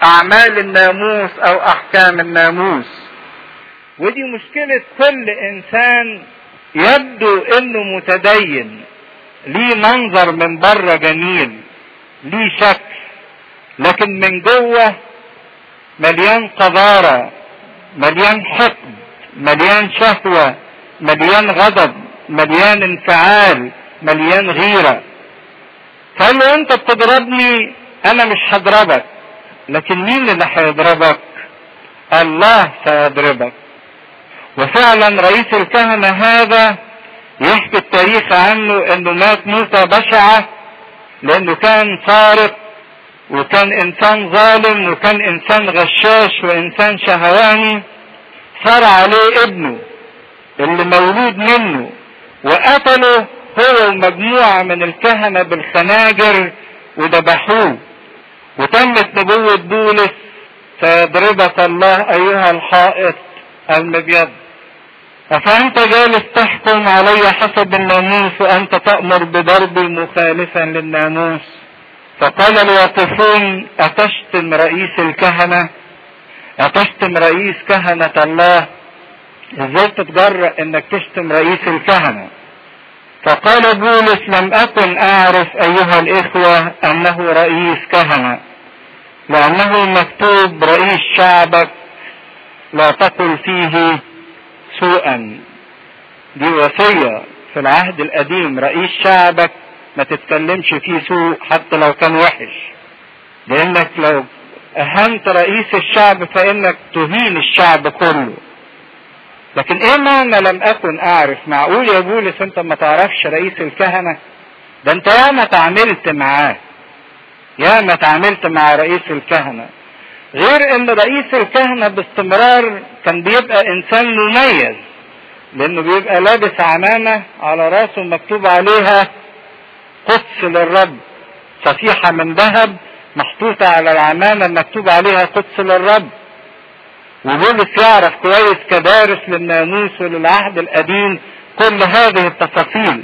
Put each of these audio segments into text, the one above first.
اعمال الناموس او احكام الناموس ودي مشكلة كل انسان يبدو انه متدين ليه منظر من بره جميل ليه شكل لكن من جوه مليان قذارة مليان حقد مليان شهوة مليان غضب مليان انفعال مليان غيرة فقال له انت بتضربني انا مش هضربك لكن مين اللي هيضربك الله سيضربك وفعلا رئيس الكهنة هذا يحكي التاريخ عنه انه مات موتة بشعة لانه كان سارق وكان انسان ظالم وكان انسان غشاش وانسان شهواني صار عليه ابنه اللي مولود منه وقتله هو ومجموعة من الكهنة بالخناجر وذبحوه وتمت نبوة بولس سيضربك الله ايها الحائط المبيض أفأنت جالس تحكم علي حسب الناموس وأنت تأمر بضربي مخالفا للناموس فقال الواقفون أتشتم رئيس الكهنة أتشتم رئيس كهنة الله ازاي تتجرأ انك تشتم رئيس الكهنة فقال بولس لم اكن اعرف ايها الاخوة انه رئيس كهنة لانه مكتوب رئيس شعبك لا تقل فيه سوءا دي وصية في العهد القديم رئيس شعبك ما تتكلمش فيه سوء حتى لو كان وحش لانك لو اهنت رئيس الشعب فانك تهين الشعب كله لكن ايه معنى لم اكن اعرف معقول يا بولس انت ما تعرفش رئيس الكهنة ده انت ياما تعاملت معاه ياما تعاملت مع رئيس الكهنة غير ان رئيس الكهنة باستمرار كان بيبقى انسان مميز لانه بيبقى لابس عمامة على راسه مكتوب عليها قدس للرب صفيحة من ذهب محطوطة على العمامة مكتوب عليها قدس للرب وبولس يعرف كويس كدارس للناموس وللعهد القديم كل هذه التفاصيل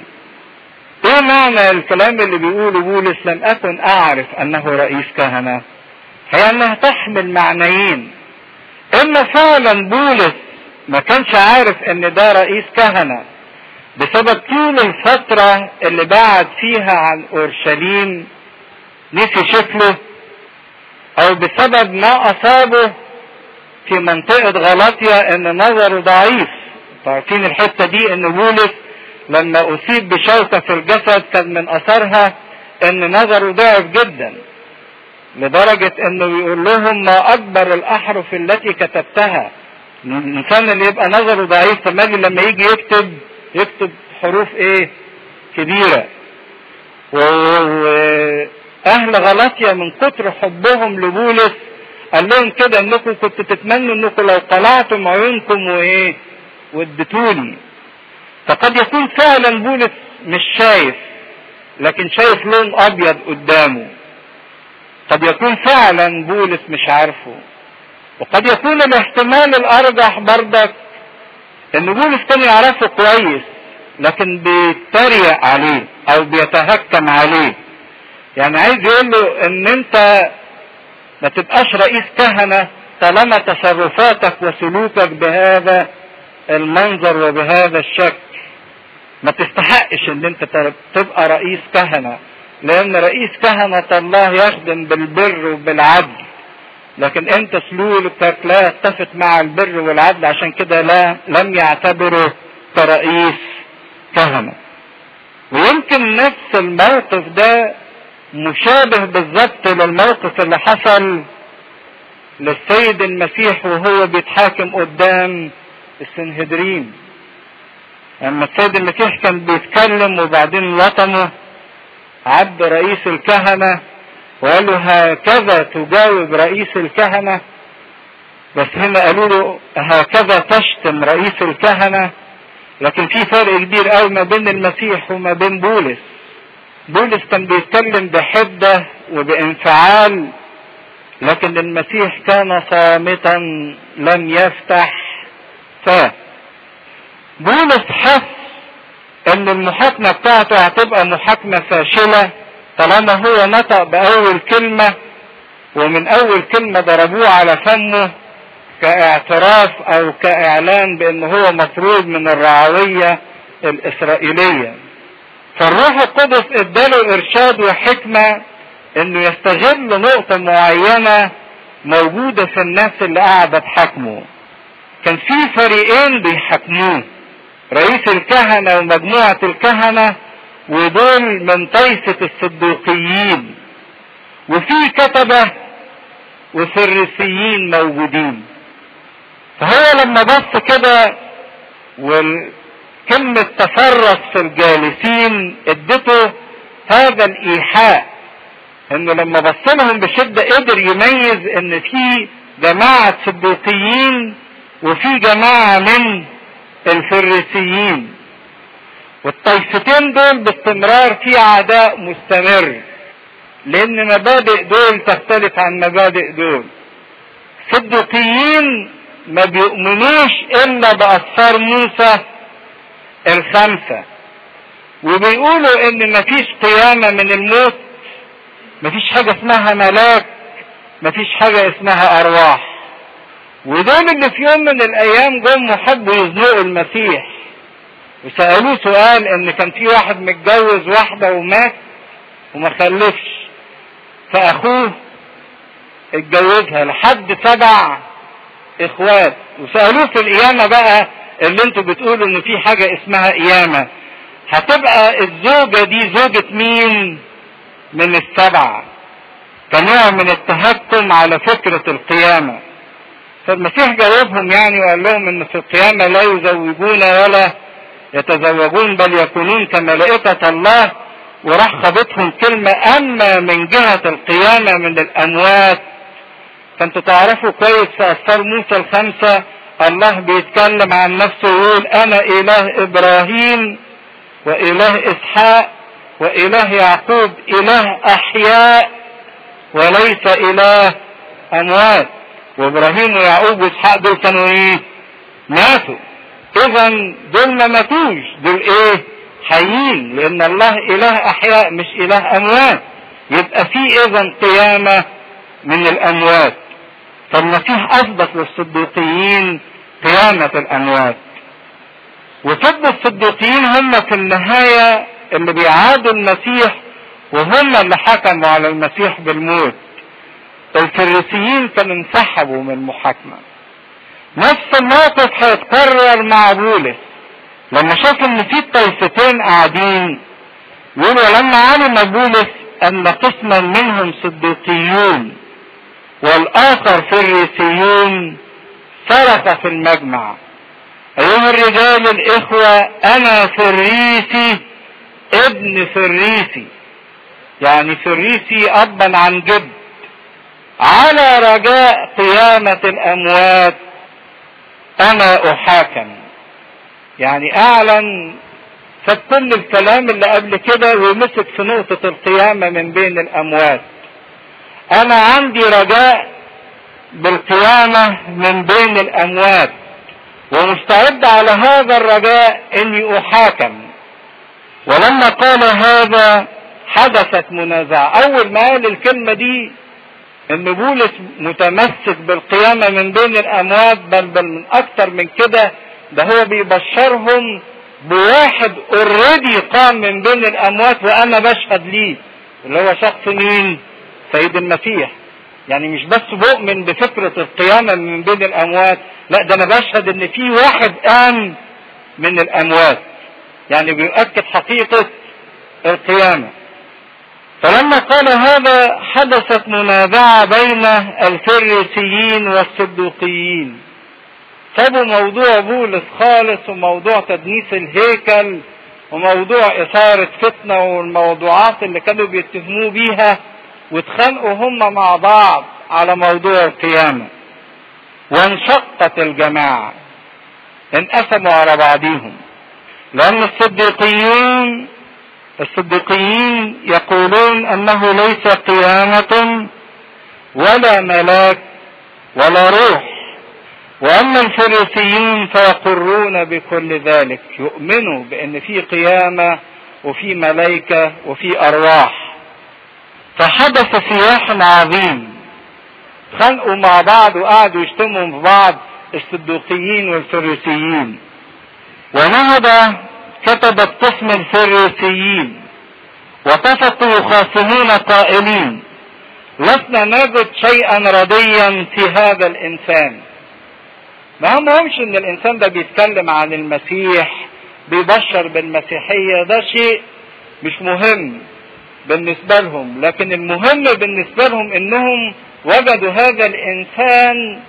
ايه معنى الكلام اللي بيقوله بولس لم اكن اعرف انه رئيس كهنة هي انها تحمل معنيين اما فعلا بولس ما كانش عارف ان ده رئيس كهنة بسبب طول الفترة اللي بعد فيها عن اورشليم نسي شكله او بسبب ما اصابه في منطقة غلطية ان نظره ضعيف عارفين الحتة دي ان بولس لما اصيب بشوكة في الجسد كان من اثرها ان نظره ضعف جدا لدرجة انه يقول لهم ما اكبر الاحرف التي كتبتها الانسان اللي يبقى نظره ضعيف تمام لما يجي يكتب يكتب حروف ايه كبيرة واهل غلطية من كتر حبهم لبولس قال لهم كده انكم كنتوا تتمنوا انكم لو طلعتم عيونكم وايه واديتوني فقد يكون فعلا بولس مش شايف لكن شايف لون ابيض قدامه قد يكون فعلا بولس مش عارفه وقد يكون الاحتمال الارجح بردك ان بولس كان يعرفه كويس لكن بيتريق عليه او بيتهكم عليه يعني عايز يقول له ان انت ما تبقاش رئيس كهنة طالما تصرفاتك وسلوكك بهذا المنظر وبهذا الشكل ما تستحقش ان انت تبقى رئيس كهنة لان رئيس كهنة الله يخدم بالبر وبالعدل لكن انت سلوكك لا يتفق مع البر والعدل عشان كده لا لم يعتبره كرئيس كهنة ويمكن نفس الموقف ده مشابه بالظبط للموقف اللي حصل للسيد المسيح وهو بيتحاكم قدام السنهدرين لما السيد المسيح كان بيتكلم وبعدين لطمه عبد رئيس الكهنة وقال له هكذا تجاوب رئيس الكهنة بس هنا قالوا له هكذا تشتم رئيس الكهنة لكن في فرق كبير قوي ما بين المسيح وما بين بولس بولس كان بيتكلم بحدة وبانفعال لكن المسيح كان صامتا لم يفتح فاه بولس حس ان المحاكمة بتاعته هتبقى محاكمة فاشلة طالما هو نطق بأول كلمة ومن اول كلمة ضربوه على فمه كاعتراف او كاعلان بان هو مطرود من الرعوية الاسرائيلية فالروح القدس اداله ارشاد وحكمة انه يستغل نقطة معينة موجودة في الناس اللي قاعدة تحاكمه كان في فريقين بيحاكموه رئيس الكهنة ومجموعة الكهنة ودول من طائفة الصدوقيين وفي كتبة وفريسيين موجودين فهو لما بص كده والكلمة تفرس في الجالسين ادته هذا الايحاء انه لما بص لهم بشدة قدر يميز ان في جماعة صدوقيين وفي جماعة من الفريسيين والطائفتين دول باستمرار في عداء مستمر لان مبادئ دول تختلف عن مبادئ دول صدقيين ما بيؤمنوش الا باثار موسى الخمسة وبيقولوا ان مفيش قيامة من الموت مفيش حاجة اسمها ملاك مفيش حاجة اسمها ارواح ودول اللي في يوم من الايام جم وحبوا يزنقوا المسيح وسألوه سؤال ان كان في واحد متجوز واحدة ومات وما خلفش فاخوه اتجوزها لحد سبع اخوات وسألوه في القيامة بقى اللي انتوا بتقولوا ان في حاجة اسمها قيامة هتبقى الزوجة دي زوجة مين من السبعة كنوع من التهكم على فكرة القيامة فالمسيح جاوبهم يعني وقال لهم ان في القيامة لا يزوجون ولا يتزوجون بل يكونون كملائكة الله وراح خبطهم كلمة اما من جهة القيامة من الاموات فانتوا تعرفوا كويس في اسفار موسى الخمسة الله بيتكلم عن نفسه ويقول انا اله ابراهيم واله اسحاق واله يعقوب اله احياء وليس اله اموات وابراهيم ويعقوب واسحاق دول كانوا ايه ماتوا اذا دول ما ماتوش دول ايه حيين لان الله اله احياء مش اله اموات يبقى في اذا قيامة من الاموات فالمسيح اثبت للصديقيين قيامة الاموات وصد الصديقيين هم في النهاية اللي بيعادوا المسيح وهم اللي حكموا على المسيح بالموت الفريسيين كانوا انسحبوا من المحاكمة نفس الموقف هيتكرر مع بولس لما شاف ان في طائفتين قاعدين يقولوا لما علم بولس ان قسما منهم صديقيون والاخر فريسيون صرخ في المجمع ايها الرجال الاخوة انا فريسي ابن فريسي يعني فريسي ابا عن جد على رجاء قيامة الاموات انا احاكم يعني اعلن ساب كل الكلام اللي قبل كده ومسك في نقطة القيامة من بين الاموات انا عندي رجاء بالقيامة من بين الاموات ومستعد على هذا الرجاء اني احاكم ولما قال هذا حدثت منازعة اول ما قال الكلمة دي ان بولس متمسك بالقيامة من بين الاموات بل بل من اكتر من كده ده هو بيبشرهم بواحد اوريدي قام من بين الاموات وانا بشهد ليه اللي هو شخص مين سيد المسيح يعني مش بس بؤمن بفكرة القيامة من بين الاموات لا ده انا بشهد ان في واحد قام من الاموات يعني بيؤكد حقيقة القيامة فلما قال هذا حدثت منازعة بين الفريسيين والصدوقيين سابوا موضوع بولس خالص وموضوع تدنيس الهيكل وموضوع إثارة فتنة والموضوعات اللي كانوا بيتهموه بيها واتخانقوا هم مع بعض على موضوع القيامة وانشقت الجماعة انقسموا على بعضهم لأن الصديقيون الصديقيين يقولون أنه ليس قيامة ولا ملاك ولا روح واما الفريسيون فيقرون بكل ذلك يؤمنوا بان في قيامة وفي ملائكة وفي ارواح فحدث سياح عظيم خانقوا مع بعض وقعدوا يشتموا في بعض الصدوقيين والفريسيين ونهض كتب قسم الفريسيين وتفقوا يخاصمون قائلين لسنا نجد شيئا رديا في هذا الانسان ما همهمش ان الانسان ده بيتكلم عن المسيح بيبشر بالمسيحية ده شيء مش مهم بالنسبة لهم لكن المهم بالنسبة لهم انهم وجدوا هذا الانسان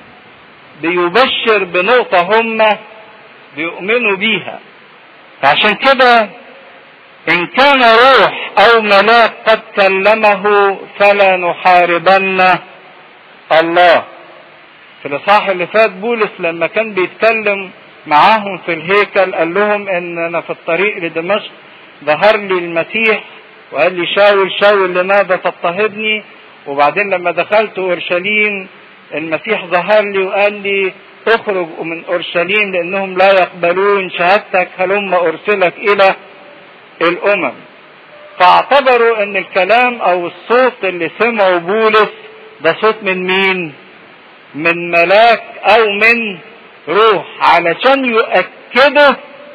بيبشر بنقطة هم بيؤمنوا بيها عشان كده ان كان روح او ملاك قد كلمه فلا نحاربن الله في الاصحاح اللي فات بولس لما كان بيتكلم معاهم في الهيكل قال لهم ان انا في الطريق لدمشق ظهر لي المسيح وقال لي شاول شاول لماذا تضطهدني وبعدين لما دخلت اورشليم المسيح ظهر لي وقال لي اخرج من اورشليم لانهم لا يقبلون شهادتك هلم ارسلك الى الامم فاعتبروا ان الكلام او الصوت اللي سمعه بولس ده صوت من مين من ملاك او من روح علشان يؤكدوا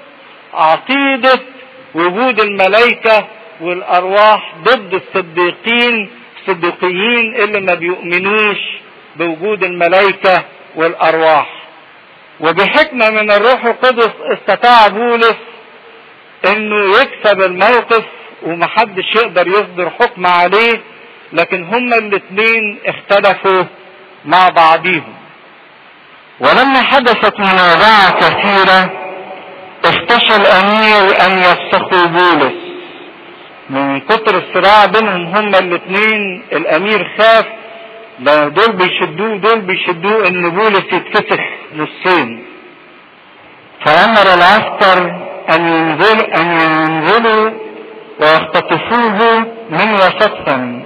عقيدة وجود الملائكة والارواح ضد الصديقين الصديقيين اللي ما بيؤمنوش بوجود الملائكة والارواح وبحكمة من الروح القدس استطاع بولس انه يكسب الموقف ومحدش يقدر يصدر حكم عليه لكن هما الاثنين اختلفوا مع بعضهم ولما حدثت منازعة كثيرة استشى الامير ان يفسخوا بولس من كتر الصراع بينهم هما الاثنين الامير خاف لو دول بيشدوه دول بيشدوه ان بولس يتفسخ نصين فامر العسكر ان ينزل ان ينزلوا ويختطفوه من وسطهم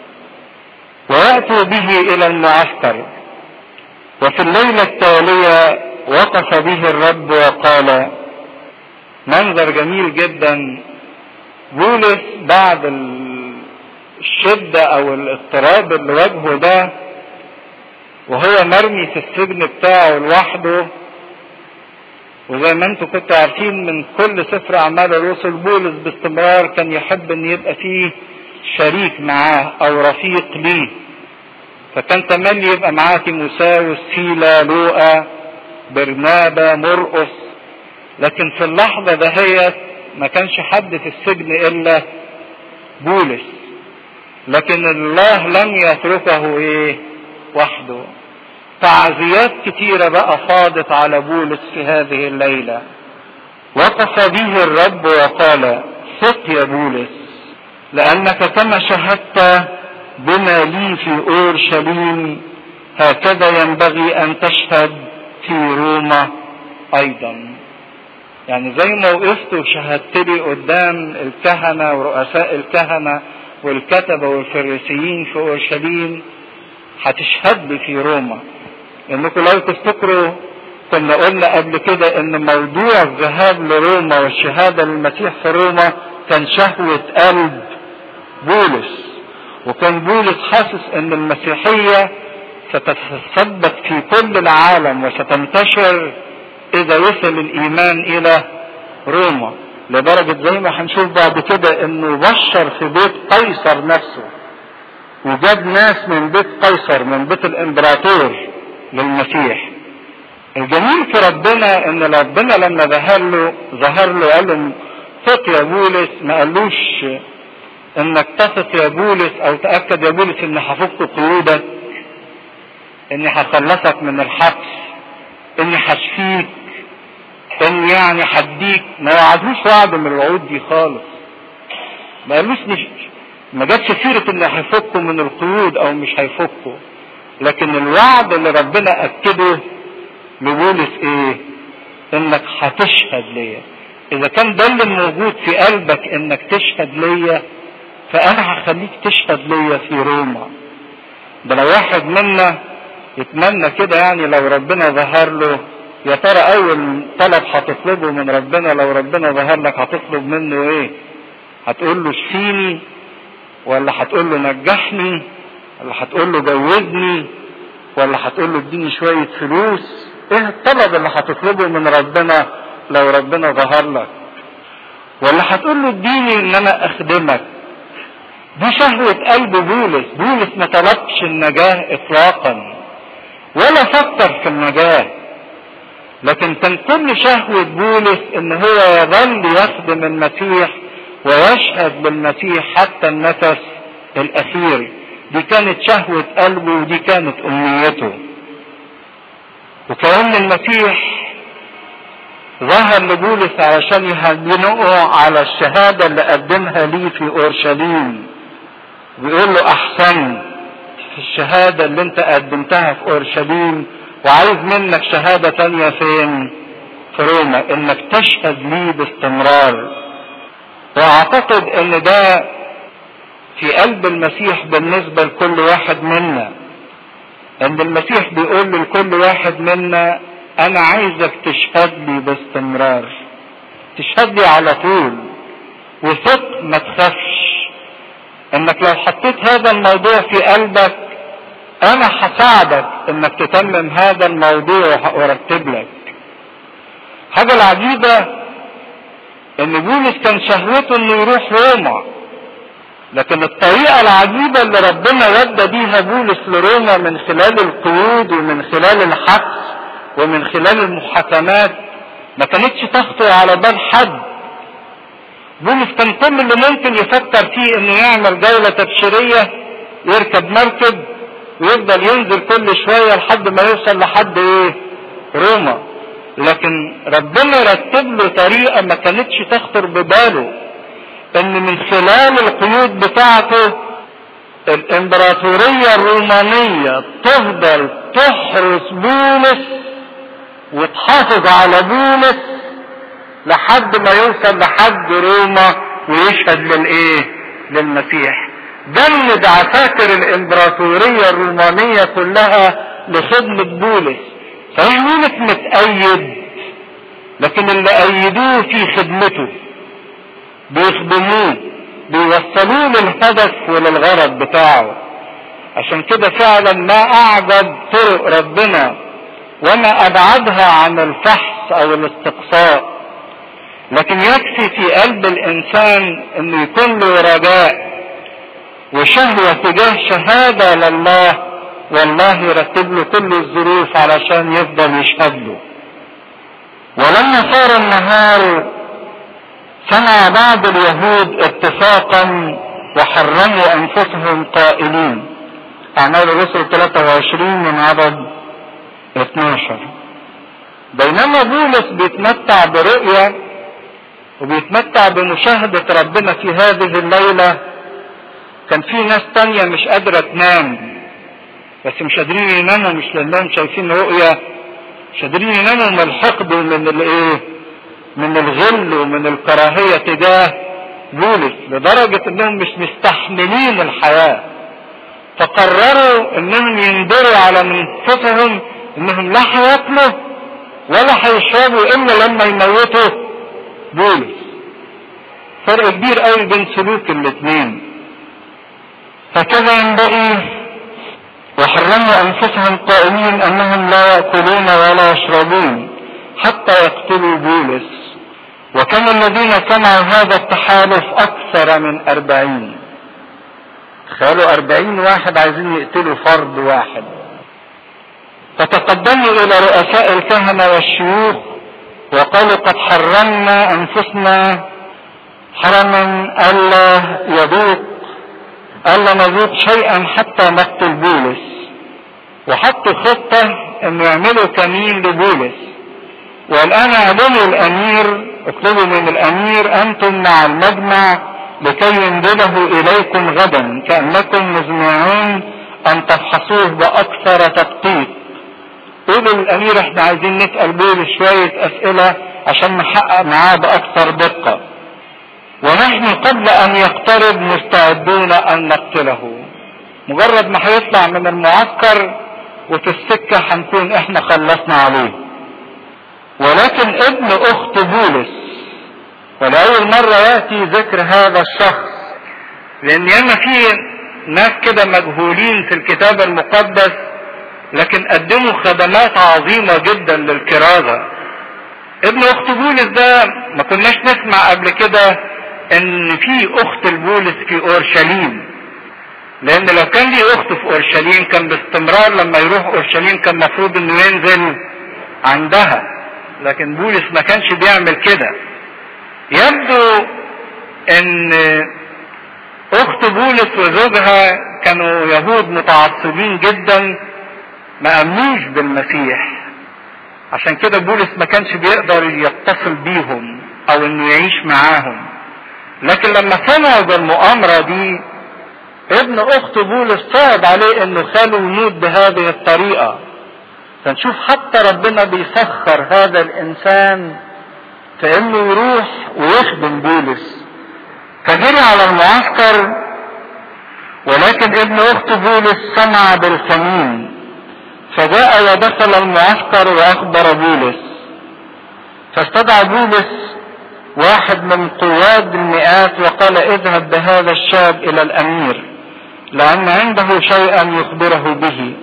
ويأتوا به الى المعسكر وفي الليلة التالية وقف به الرب وقال منظر جميل جدا بولس بعد الشدة او الاضطراب اللي واجهه ده وهو مرمي في السجن بتاعه لوحده وزي ما انتم كنتوا عارفين من كل سفر اعمال الرسل بولس باستمرار كان يحب ان يبقى فيه شريك معاه او رفيق ليه فكان تملي يبقى معاه تيموساوس سيلا لوقا برنابا مرقس لكن في اللحظة دهيت ما كانش حد في السجن الا بولس لكن الله لم يتركه ايه وحده تعزيات كتيرة بقى فاضت على بولس في هذه الليلة وقف به الرب وقال ثق يا بولس لأنك كما شهدت بما لي في أورشليم هكذا ينبغي أن تشهد في روما أيضا يعني زي ما وقفت وشهدت لي قدام الكهنة ورؤساء الكهنة والكتبة والفريسيين في أورشليم هتشهد لي في روما انكم لو تفتكروا كنا قلنا قبل كده ان موضوع الذهاب لروما والشهادة للمسيح في روما كان شهوة قلب بولس وكان بولس حاسس ان المسيحية ستتثبت في كل العالم وستنتشر اذا وصل الايمان الى روما لدرجة زي ما هنشوف بعد كده انه بشر في بيت قيصر نفسه وجاب ناس من بيت قيصر من بيت الامبراطور للمسيح الجميل في ربنا ان ربنا لما ظهر له ظهر له قال له ثق يا بولس ما قالوش انك تثق يا بولس او تاكد يا بولس اني هفك قيودك اني هخلصك من الحبس اني هشفيك اني يعني هديك ما وعدوش وعد من الوعود دي خالص ما قالوش ما جاتش سيرة ان هيفكوا من القيود او مش هيفكوا لكن الوعد اللي ربنا اكده لبولس ايه انك هتشهد ليا اذا كان ده اللي موجود في قلبك انك تشهد ليا فانا هخليك تشهد ليا في روما ده لو واحد منا يتمنى كده يعني لو ربنا ظهر له يا ترى اول طلب هتطلبه من ربنا لو ربنا ظهر لك هتطلب منه ايه هتقول له اشفيني ولا هتقول له نجحني ولا هتقول له جوزني ولا هتقول له اديني شوية فلوس ايه الطلب اللي هتطلبه من ربنا لو ربنا ظهر لك ولا هتقول له اديني ان انا اخدمك دي شهوة قلب بولس بولس ما طلبش النجاة اطلاقا ولا فكر في النجاة لكن كان كل شهوة بولس ان هو يظل يخدم المسيح ويشهد بالمسيح حتى النفس الاخير دي كانت شهوة قلبه ودي كانت امنيته وكأن المسيح ظهر لبولس علشان يهنئه على الشهادة اللي قدمها ليه في اورشليم بيقول له احسنت في الشهادة اللي انت قدمتها في اورشليم وعايز منك شهادة تانية فين في روما انك تشهد لي باستمرار واعتقد ان ده في قلب المسيح بالنسبة لكل واحد منا ان المسيح بيقول لكل واحد منا انا عايزك تشهد لي باستمرار تشهد لي على طول وثق ما تخافش انك لو حطيت هذا الموضوع في قلبك انا هساعدك انك تتمم هذا الموضوع وارتب لك حاجة العجيبة ان بولس كان شهوته انه يروح روما لكن الطريقة العجيبة اللي ربنا ودى بيها بولس لروما من خلال القيود ومن خلال الحبس ومن خلال المحاكمات ما كانتش تخطر على بال حد بولس كان كل اللي ممكن يفكر فيه انه يعمل جولة تبشيرية يركب مركب ويفضل ينزل كل شوية لحد ما يوصل لحد ايه روما لكن ربنا رتب له طريقة ما كانتش تخطر بباله ان من خلال القيود بتاعته الامبراطورية الرومانية تفضل تحرس بولس وتحافظ على بولس لحد ما يوصل لحد روما ويشهد للايه للمسيح جند عساكر الامبراطورية الرومانية كلها لخدمة بولس صحيح بولس متأيد لكن اللي أيدوه في خدمته بيخدموه بيوصلوه للهدف وللغرض بتاعه عشان كده فعلا ما أعجب طرق ربنا وما أبعدها عن الفحص أو الاستقصاء لكن يكفي في قلب الإنسان إنه يكون له رجاء وشهوة تجاه شهادة لله والله يرتب له كل الظروف علشان يفضل يشهد له ولما صار النهار سمع بعض اليهود اتفاقا وحرموا انفسهم قائلين اعمال الرسل 23 من عدد 12 بينما بولس بيتمتع برؤية وبيتمتع بمشاهدة ربنا في هذه الليلة كان في ناس تانية مش قادرة تنام بس مش قادرين يناموا مش لانهم شايفين رؤية مش قادرين يناموا من الحقد ومن الايه من الغل ومن الكراهية تجاه بولس لدرجة انهم مش مستحملين الحياة فقرروا انهم يندروا على انفسهم انهم لا هياكلوا ولا هيشربوا الا لما يموتوا بولس فرق كبير قوي بين سلوك الاثنين فكذا ينبغي وحرموا انفسهم قائلين انهم لا ياكلون ولا يشربون حتى يقتلوا بولس وكان الذين سمعوا هذا التحالف اكثر من اربعين تخيلوا اربعين واحد عايزين يقتلوا فرد واحد فتقدموا الى رؤساء الكهنة والشيوخ وقالوا قد حرمنا انفسنا حرما الا يذوق الا نذوق شيئا حتى نقتل بولس وحطوا خطة انه يعملوا كمين لبولس والان اعلنوا الامير اطلبوا من الامير انتم مع المجمع لكي ينزله اليكم غدا كانكم مزمعون ان تفحصوه باكثر تدقيق قولوا للامير احنا عايزين نسال بولس شويه اسئله عشان نحقق معاه باكثر دقه ونحن قبل ان يقترب مستعدون ان نقتله مجرد ما هيطلع من المعسكر وفي السكة هنكون احنا خلصنا عليه ولكن ابن اخت بولس ولأول مرة يأتي ذكر هذا الشخص لان ياما في ناس كده مجهولين في الكتاب المقدس لكن قدموا خدمات عظيمة جدا للكرازة ابن اخت بولس ده ما كناش نسمع قبل كده ان في اخت لبولس في اورشليم لان لو كان لي اخت في اورشليم كان باستمرار لما يروح اورشليم كان مفروض انه ينزل عندها لكن بولس ما كانش بيعمل كده يبدو ان اخت بولس وزوجها كانوا يهود متعصبين جدا ما امنوش بالمسيح عشان كده بولس ما كانش بيقدر يتصل بيهم او انه يعيش معاهم لكن لما سمعوا بالمؤامرة دي ابن اخت بولس صعب عليه انه خاله يموت بهذه الطريقة فنشوف حتى ربنا بيسخر هذا الانسان في انه يروح ويخدم بولس فجري على المعسكر ولكن ابن اخت بولس سمع بالقانون فجاء ودخل المعسكر واخبر بولس فاستدعى بولس واحد من قواد المئات وقال اذهب بهذا الشاب الى الامير لان عنده شيئا يخبره به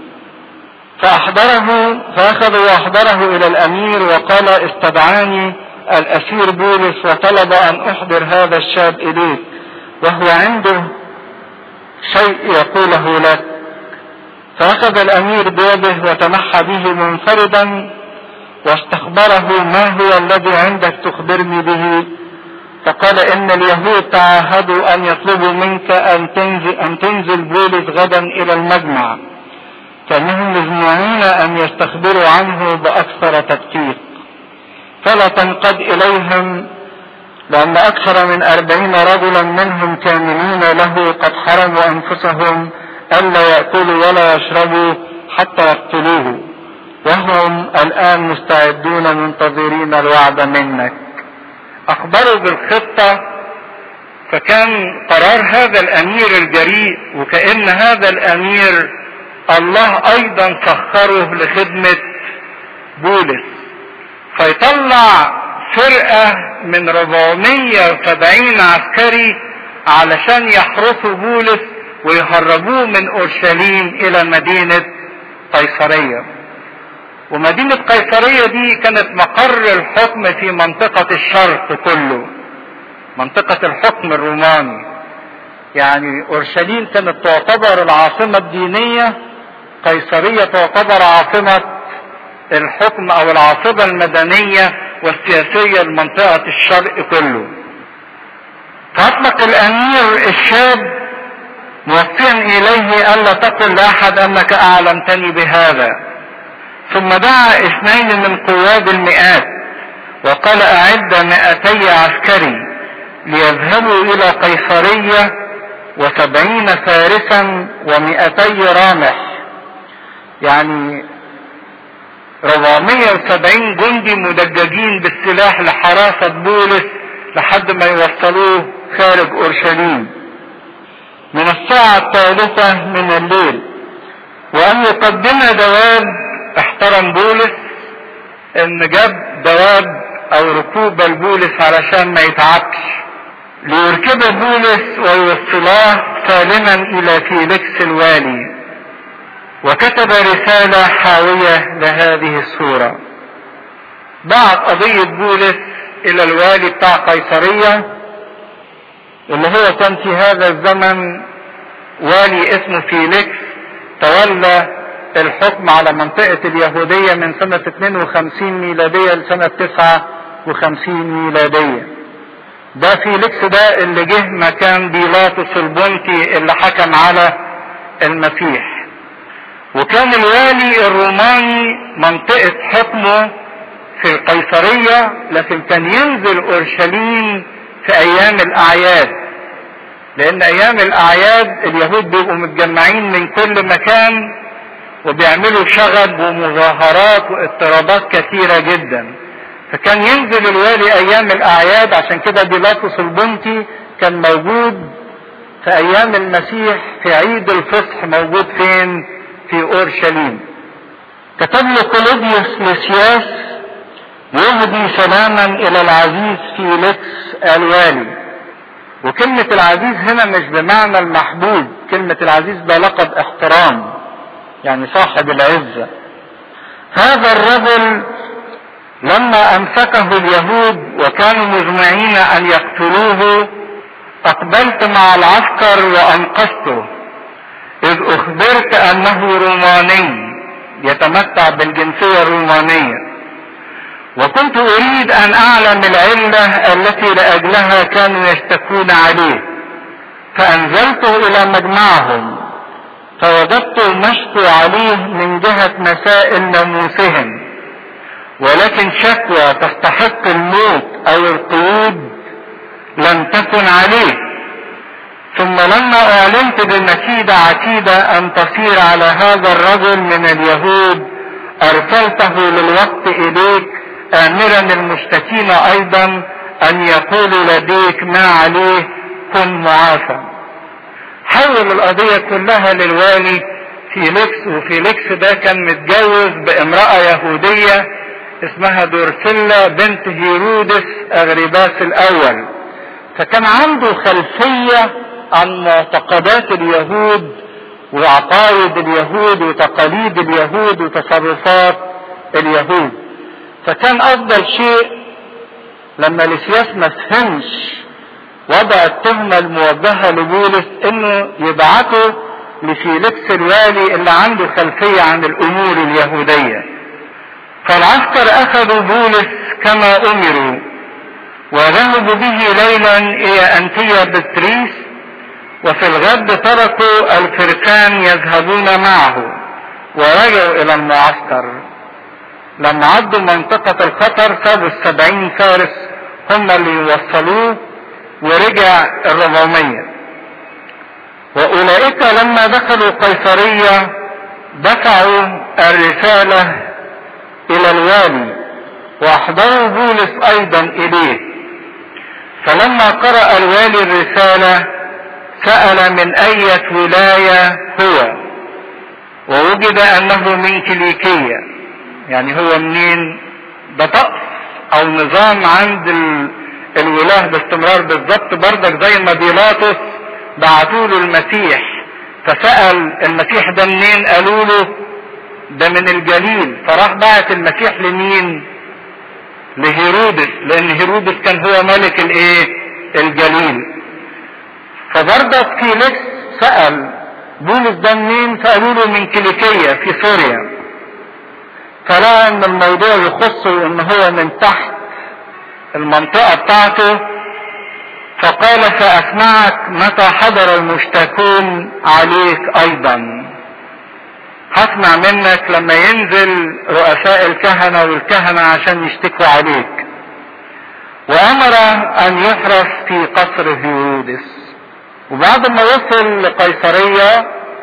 فاحضره فاخذ واحضره الى الامير وقال استدعاني الاسير بولس وطلب ان احضر هذا الشاب اليك وهو عنده شيء يقوله لك فاخذ الامير بيده وتمحى به منفردا واستخبره ما هو الذي عندك تخبرني به فقال ان اليهود تعاهدوا ان يطلبوا منك ان تنزل, أن تنزل بولس غدا الى المجمع فانهم مجموعون ان يستخبروا عنه باكثر تدقيق فلا تنقد اليهم لان اكثر من اربعين رجلا منهم كاملين له قد حرموا انفسهم الا ياكلوا ولا يشربوا حتى يقتلوه وهم الان مستعدون منتظرين الوعد منك اخبروا بالخطة فكان قرار هذا الامير الجريء وكأن هذا الامير الله ايضا سخره لخدمة بولس فيطلع فرقة من 470 عسكري علشان يحرسوا بولس ويهربوه من اورشليم الى مدينة قيصرية ومدينة قيصرية دي كانت مقر الحكم في منطقة الشرق كله منطقة الحكم الروماني يعني اورشليم كانت تعتبر العاصمة الدينية قيصرية تعتبر عاصمة الحكم او العاصمة المدنية والسياسية لمنطقة الشرق كله فاطلق الامير الشاب موصيا اليه الا تقل لاحد انك اعلمتني بهذا ثم دعا اثنين من قواد المئات وقال اعد مائتي عسكري ليذهبوا الى قيصرية وسبعين فارسا ومائتي رامح يعني 470 جندي مدججين بالسلاح لحراسة بولس لحد ما يوصلوه خارج اورشليم من الساعة الثالثة من الليل وأن يقدم دواب احترم بولس ان جاب دواب او ركوب البولس علشان ما يتعبش ليركب بولس ويوصلاه سالما الى فيليكس الوالي وكتب رسالة حاوية لهذه الصورة بعت قضية بولس الى الوالي بتاع قيصرية اللي هو كان في هذا الزمن والي اسمه فيليكس تولى الحكم على منطقة اليهودية من سنة 52 ميلادية لسنة 59 ميلادية ده فيليكس ده اللي جه مكان بيلاطس البنطي اللي حكم على المسيح وكان الوالي الروماني منطقة حكمه في القيصرية لكن كان ينزل اورشليم في ايام الاعياد لان ايام الاعياد اليهود بيبقوا متجمعين من كل مكان وبيعملوا شغب ومظاهرات واضطرابات كثيرة جدا فكان ينزل الوالي ايام الاعياد عشان كده بيلاطس البنطي كان موجود في ايام المسيح في عيد الفصح موجود فين في اورشليم كتب له كولوديوس لسياس يهدي سلاما الى العزيز فيليكس الوالي وكلمة العزيز هنا مش بمعنى المحبوب كلمة العزيز ده لقب احترام يعني صاحب العزة هذا الرجل لما امسكه اليهود وكانوا مجمعين ان يقتلوه اقبلت مع العسكر وانقذته اذ اخبرت انه روماني يتمتع بالجنسية الرومانية وكنت اريد ان اعلم العلة التي لاجلها كانوا يشتكون عليه فانزلته الى مجمعهم فوجدت مشكو عليه من جهة مسائل ناموسهم ولكن شكوى تستحق الموت او القيود لم تكن عليه ثم لما اعلنت بالمكيدة عتيدة ان تصير على هذا الرجل من اليهود ارسلته للوقت اليك امرا المشتكين ايضا ان يقولوا لديك ما عليه كن معافى حول القضية كلها للوالي فيليكس وفيليكس ده كان متجوز بامرأة يهودية اسمها دورسيلا بنت هيرودس اغريباس الاول فكان عنده خلفية عن معتقدات اليهود وعقائد اليهود وتقاليد اليهود وتصرفات اليهود فكان افضل شيء لما لسياس ما فهمش وضع التهمة الموجهة لبولس انه يبعته لفيليكس الوالي اللي عنده خلفية عن الامور اليهودية فالعسكر اخذوا بولس كما امروا وذهبوا به ليلا الى انتيا بتريس وفي الغد تركوا الفرسان يذهبون معه ورجعوا الى المعسكر لما عدوا منطقة الخطر سابوا السبعين فارس هم اللي يوصلوه ورجع الربعمية واولئك لما دخلوا قيصرية دفعوا الرسالة الى الوالي واحضروا بولس ايضا اليه فلما قرأ الوالي الرسالة سأل من أية ولاية هو ووجد أنه من كليكية يعني هو منين ده طقس أو نظام عند الولاة باستمرار بالظبط بردك زي ما بيلاطس بعتوا له المسيح فسأل المسيح ده منين قالوا له ده من الجليل فراح بعت المسيح لمين لهيرودس لان هيرودس كان هو ملك الايه الجليل فبرضك فيليكس سأل بولس ده منين فقالوا له من كيليكية في سوريا فلقى ان الموضوع يخصه ان هو من تحت المنطقة بتاعته فقال سأسمعك متى حضر المشتكون عليك ايضا هسمع منك لما ينزل رؤساء الكهنة والكهنة عشان يشتكوا عليك وامر ان يحرس في قصر هيرودس وبعد ما وصل لقيصرية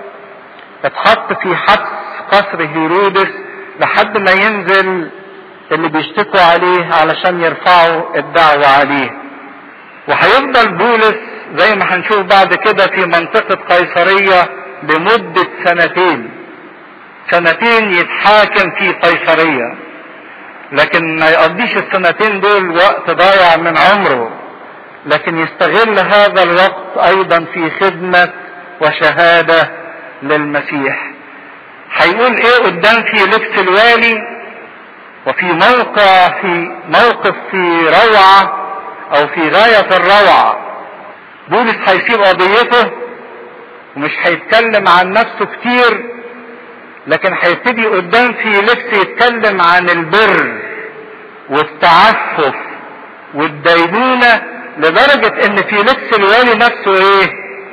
اتحط في حبس قصر هيرودس لحد ما ينزل اللي بيشتكوا عليه علشان يرفعوا الدعوة عليه وهيفضل بولس زي ما هنشوف بعد كده في منطقة قيصرية لمدة سنتين سنتين يتحاكم في قيصرية لكن ما يقضيش السنتين دول وقت ضايع من عمره لكن يستغل هذا الوقت ايضا في خدمة وشهادة للمسيح هيقول ايه قدام في لبس الوالي وفي موقع في موقف في روعة او في غاية الروعة بولس هيسيب قضيته ومش هيتكلم عن نفسه كتير لكن هيبتدي قدام في لبس يتكلم عن البر والتعفف والدينونة لدرجة ان في لبس الوالي نفسه ايه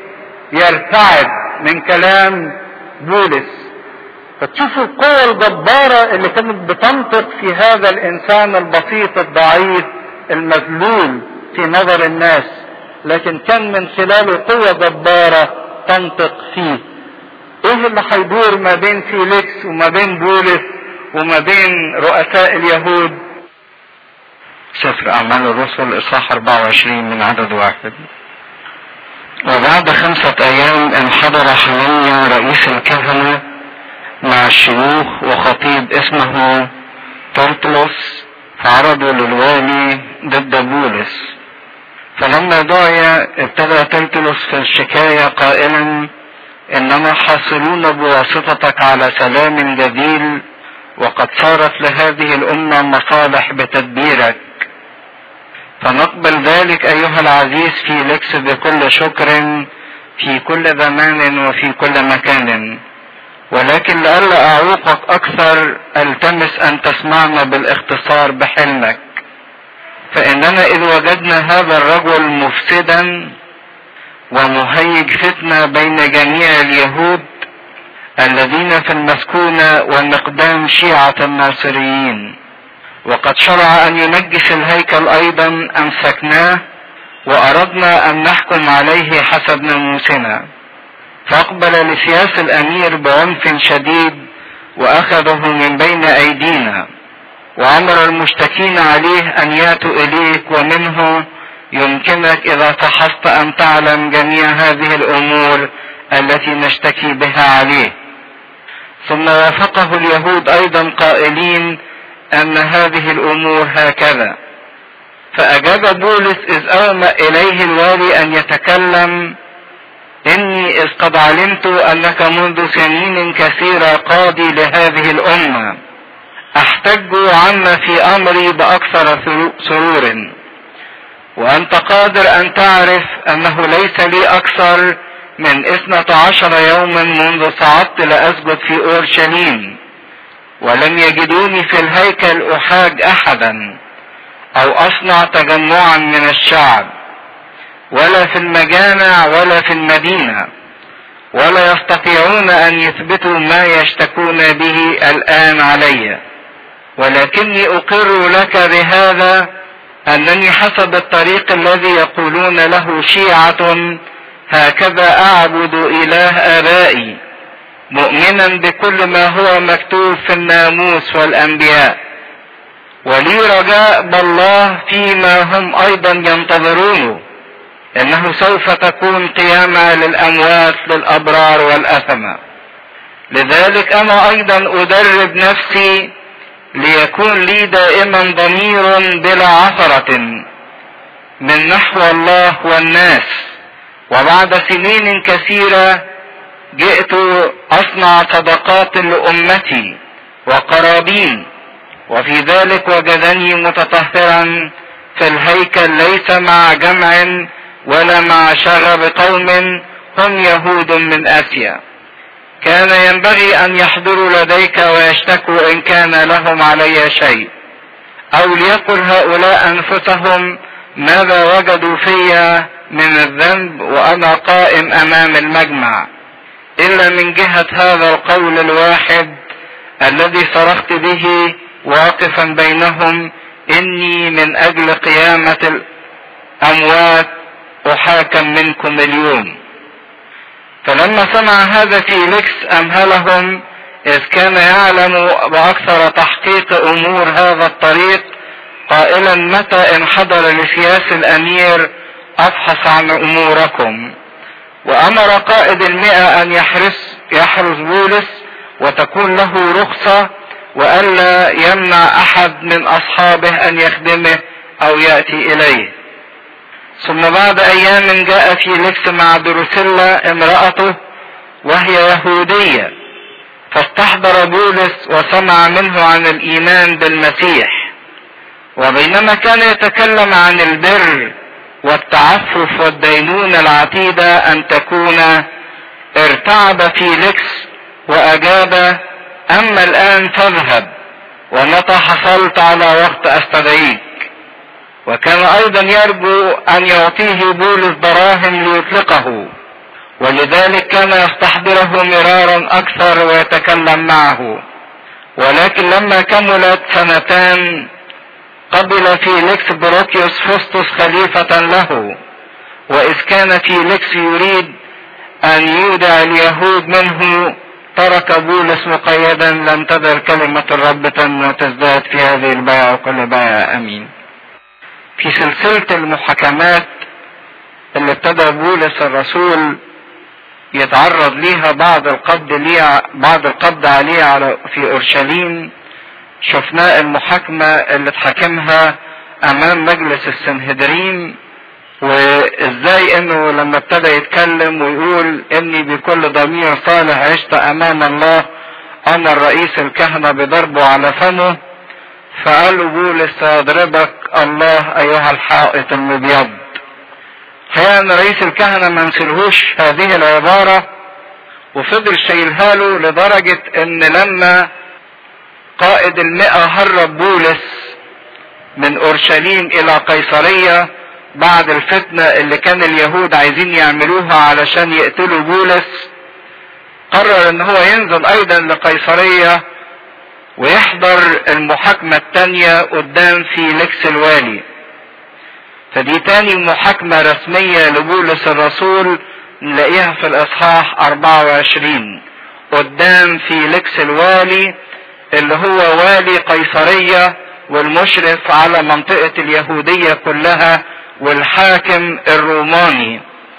يرتعد من كلام بولس فتشوفوا القوة الجبارة اللي كانت بتنطق في هذا الانسان البسيط الضعيف المذلول في نظر الناس لكن كان من خلاله قوة جبارة تنطق فيه ايه اللي هيدور ما بين فيليكس وما بين بولس وما بين رؤساء اليهود سفر أعمال الرسل إصحاح 24 من عدد واحد وبعد خمسة أيام انحدر حنانيا رئيس الكهنة مع الشيوخ وخطيب اسمه ترتلس فعرضوا للوالي ضد بولس فلما دعي ابتدى ترتلس في الشكاية قائلا انما حاصلون بواسطتك على سلام جديد وقد صارت لهذه الامه مصالح بتدبيرك فنقبل ذلك ايها العزيز في لكس بكل شكر في كل زمان وفي كل مكان ولكن لئلا اعوقك اكثر التمس ان تسمعنا بالاختصار بحلمك فاننا اذ وجدنا هذا الرجل مفسدا ومهيج فتنه بين جميع اليهود الذين في المسكونه والمقدام شيعه الناصريين وقد شرع ان ينجس الهيكل ايضا امسكناه واردنا ان نحكم عليه حسب ناموسنا فاقبل لسياس الامير بعنف شديد واخذه من بين ايدينا وامر المشتكين عليه ان ياتوا اليك ومنه يمكنك اذا فحصت ان تعلم جميع هذه الامور التي نشتكي بها عليه ثم وافقه اليهود ايضا قائلين ان هذه الامور هكذا فاجاب بولس اذ اومى اليه الوالي ان يتكلم اني اذ قد علمت انك منذ سنين كثيره قاضي لهذه الامه احتج عما في امري باكثر سرور وانت قادر ان تعرف انه ليس لي اكثر من اثنة عشر يوما منذ صعدت لاسجد في اورشليم ولم يجدوني في الهيكل احاج احدا او اصنع تجمعا من الشعب ولا في المجامع ولا في المدينه ولا يستطيعون ان يثبتوا ما يشتكون به الان علي ولكني اقر لك بهذا انني حسب الطريق الذي يقولون له شيعه هكذا اعبد اله ابائي مؤمنا بكل ما هو مكتوب في الناموس والانبياء ولي رجاء بالله فيما هم ايضا ينتظرونه انه سوف تكون قيامة للاموات للابرار والاثمة لذلك انا ايضا ادرب نفسي ليكون لي دائما ضمير بلا عثرة من نحو الله والناس وبعد سنين كثيرة جئت اصنع صدقات لامتي وقرابين وفي ذلك وجدني متطهرا في الهيكل ليس مع جمع ولا مع شغب قوم هم يهود من اسيا كان ينبغي ان يحضروا لديك ويشتكوا ان كان لهم علي شيء او ليقل هؤلاء انفسهم ماذا وجدوا في من الذنب وانا قائم امام المجمع الا من جهة هذا القول الواحد الذي صرخت به واقفا بينهم اني من اجل قيامة الاموات احاكم منكم اليوم فلما سمع هذا فيليكس امهلهم اذ كان يعلم باكثر تحقيق امور هذا الطريق قائلا متى انحدر لسياس الامير افحص عن اموركم وامر قائد المئة ان يحرس يحرس بولس وتكون له رخصة والا يمنع احد من اصحابه ان يخدمه او يأتي اليه ثم بعد ايام جاء فيليكس مع دروسيلا امرأته وهي يهودية فاستحضر بولس وسمع منه عن الايمان بالمسيح وبينما كان يتكلم عن البر والتعفف والدينونة العتيدة ان تكون ارتعب فيليكس واجاب اما الان فاذهب ومتى حصلت على وقت استدعيك وكان ايضا يرجو ان يعطيه بولس دراهم ليطلقه ولذلك كان يستحضره مرارا اكثر ويتكلم معه ولكن لما كملت سنتان قبل فيليكس بروكيوس فستس خليفة له وإذ كان فيليكس يريد أن يودع اليهود منه ترك بولس مقيدا لم تزل كلمة الرب تنمو وتزداد في هذه البيعة وكل بيعة أمين في سلسلة المحاكمات اللي ابتدى بولس الرسول يتعرض ليها بعد القبض ليه بعد القبض عليه على في اورشليم شفناه المحاكمة اللي اتحاكمها امام مجلس السنهدرين وازاي انه لما ابتدى يتكلم ويقول اني بكل ضمير صالح عشت امام الله امر رئيس الكهنه بضربه على فمه فقال له بولس سيضربك الله ايها الحائط المبيض الحقيقه ان رئيس الكهنه ما نسلهوش هذه العباره وفضل شايلها له لدرجه ان لما قائد المئة هرب بولس من اورشليم الى قيصريه بعد الفتنة اللي كان اليهود عايزين يعملوها علشان يقتلوا بولس قرر ان هو ينزل ايضا لقيصرية ويحضر المحاكمة التانية قدام فيليكس الوالي فدي تاني محاكمة رسمية لبولس الرسول نلاقيها في الاصحاح 24 قدام فيليكس الوالي اللي هو والي قيصرية والمشرف على منطقة اليهودية كلها والحاكم الروماني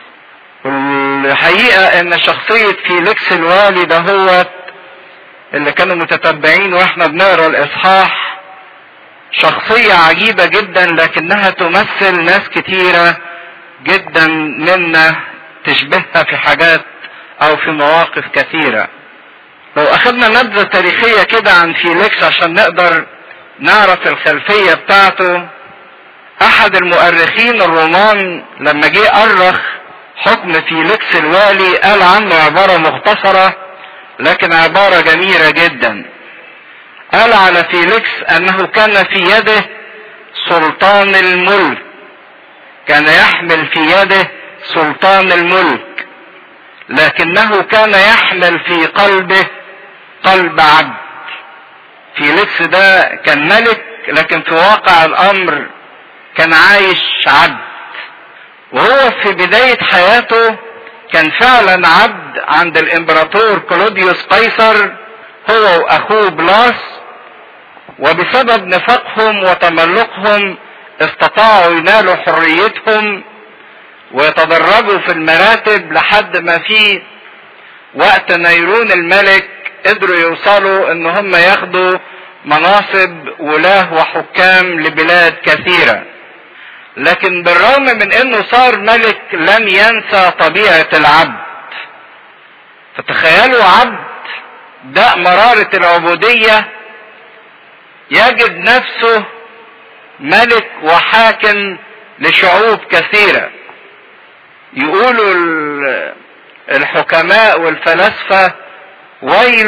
والحقيقة ان شخصية فيليكس الوالي ده هو اللي كانوا متتبعين واحنا بنقرا الاصحاح شخصية عجيبة جدا لكنها تمثل ناس كتيرة جدا منا تشبهها في حاجات او في مواقف كثيرة لو اخذنا نبذة تاريخية كده عن فيليكس عشان نقدر نعرف الخلفية بتاعته احد المؤرخين الرومان لما جه ارخ حكم فيليكس الوالي قال عنه عبارة مختصرة لكن عبارة جميلة جدا قال على فيليكس انه كان في يده سلطان الملك كان يحمل في يده سلطان الملك لكنه كان يحمل في قلبه قلب عبد فيليكس ده كان ملك لكن في واقع الامر كان عايش عبد وهو في بداية حياته كان فعلا عبد عند الامبراطور كلوديوس قيصر هو واخوه بلاس وبسبب نفاقهم وتملقهم استطاعوا ينالوا حريتهم ويتدرجوا في المراتب لحد ما في وقت نيرون الملك قدروا يوصلوا ان هم ياخدوا مناصب ولاه وحكام لبلاد كثيره لكن بالرغم من انه صار ملك لم ينسى طبيعة العبد فتخيلوا عبد ده مرارة العبودية يجد نفسه ملك وحاكم لشعوب كثيرة يقولوا الحكماء والفلاسفة ويل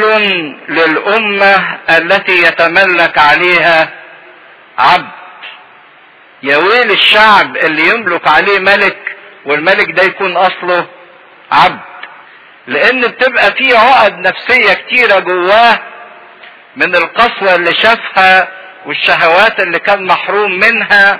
للأمة التي يتملك عليها عبد يا ويل الشعب اللي يملك عليه ملك والملك ده يكون اصله عبد لان بتبقى فيه عقد نفسية كتيرة جواه من القسوة اللي شافها والشهوات اللي كان محروم منها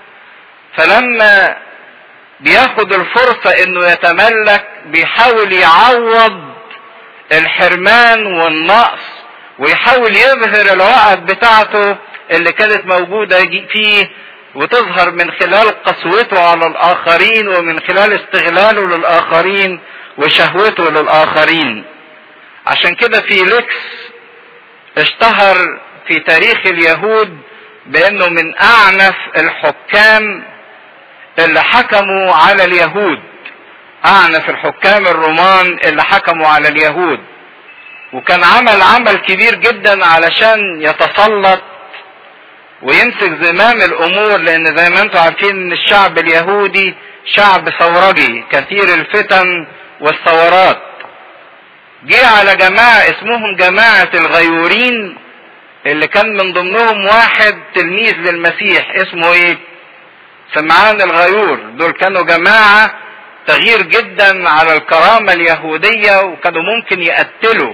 فلما بياخد الفرصة انه يتملك بيحاول يعوض الحرمان والنقص ويحاول يظهر العقد بتاعته اللي كانت موجودة فيه وتظهر من خلال قسوته على الاخرين ومن خلال استغلاله للاخرين وشهوته للاخرين عشان كده فيليكس اشتهر في تاريخ اليهود بانه من اعنف الحكام اللي حكموا على اليهود اعنف الحكام الرومان اللي حكموا على اليهود وكان عمل عمل كبير جدا علشان يتسلط ويمسك زمام الامور لان زي ما انتم عارفين ان الشعب اليهودي شعب ثورجي كثير الفتن والثورات جه على جماعة اسمهم جماعة الغيورين اللي كان من ضمنهم واحد تلميذ للمسيح اسمه ايه سمعان الغيور دول كانوا جماعة تغيير جدا على الكرامة اليهودية وكانوا ممكن يقتلوا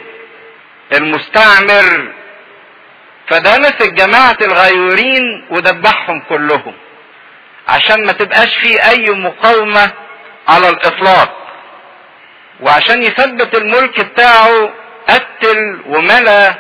المستعمر فده مسك جماعة الغيورين ودبحهم كلهم عشان ما تبقاش في اي مقاومة على الاطلاق وعشان يثبت الملك بتاعه قتل وملا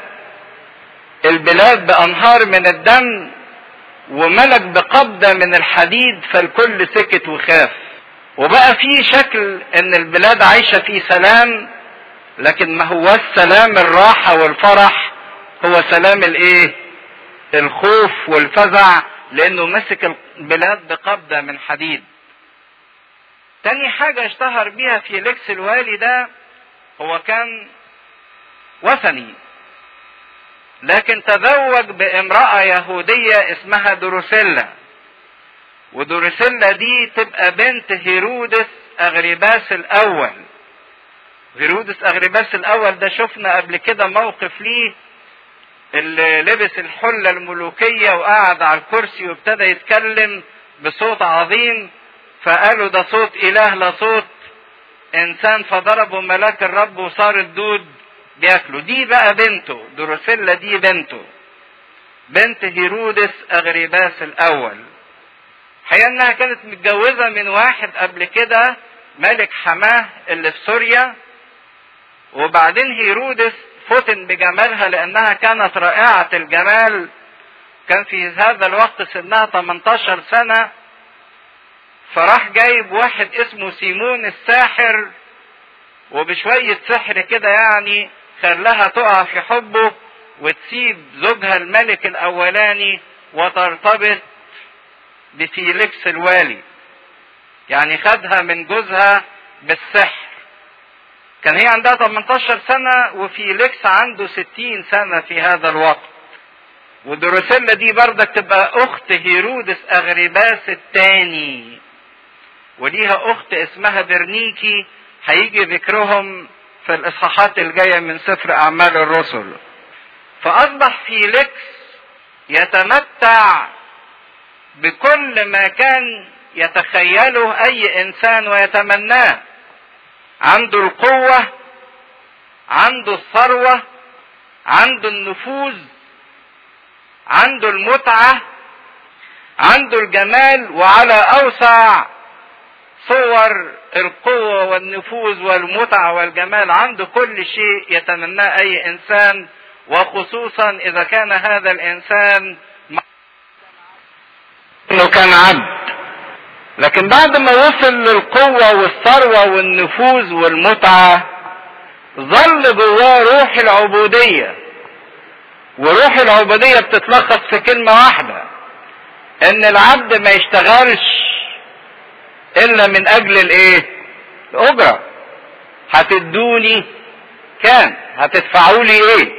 البلاد بانهار من الدم وملك بقبضة من الحديد فالكل سكت وخاف وبقى في شكل ان البلاد عايشة في سلام لكن ما هو السلام الراحة والفرح هو سلام الايه الخوف والفزع لانه مسك البلاد بقبضة من حديد تاني حاجة اشتهر بيها فيليكس الوالي ده هو كان وثني لكن تزوج بامرأة يهودية اسمها دروسيلا ودروسيلا دي تبقى بنت هيرودس اغرباس الاول هيرودس اغرباس الاول ده شفنا قبل كده موقف ليه اللي لبس الحلة الملوكية وقعد على الكرسي وابتدى يتكلم بصوت عظيم فقالوا ده صوت اله لا صوت انسان فضربوا ملاك الرب وصار الدود بياكلوا دي بقى بنته دروسيلا دي بنته بنت هيرودس اغرباس الاول حقيقة انها كانت متجوزة من واحد قبل كده ملك حماه اللي في سوريا وبعدين هيرودس فتن بجمالها لانها كانت رائعة الجمال كان في هذا الوقت سنها 18 سنة فراح جايب واحد اسمه سيمون الساحر وبشوية سحر كده يعني خلاها تقع في حبه وتسيب زوجها الملك الاولاني وترتبط بفيليكس الوالي يعني خدها من جوزها بالسحر كان هي عندها 18 سنة وفيليكس عنده 60 سنة في هذا الوقت ودروسيلا دي بردك تبقى اخت هيرودس اغرباس الثاني وليها اخت اسمها برنيكي هيجي ذكرهم في الاصحاحات الجايه من سفر اعمال الرسل فاصبح فيليكس يتمتع بكل ما كان يتخيله اي انسان ويتمناه عنده القوه عنده الثروه عنده النفوذ عنده المتعه عنده الجمال وعلى اوسع صور القوة والنفوذ والمتعة والجمال عنده كل شيء يتمناه أي إنسان وخصوصا إذا كان هذا الإنسان إنه كان عبد لكن بعد ما وصل للقوة والثروة والنفوذ والمتعة ظل جواه روح العبودية وروح العبودية بتتلخص في كلمة واحدة إن العبد ما يشتغلش الا من اجل الايه الاجرة هتدوني كام هتدفعوا لي ايه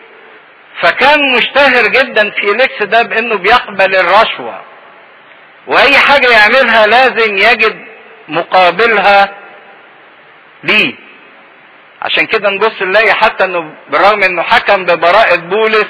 فكان مشتهر جدا فيليكس ده بانه بيقبل الرشوة واي حاجة يعملها لازم يجد مقابلها ليه عشان كده نبص نلاقي حتى انه بالرغم انه حكم ببراءة بولس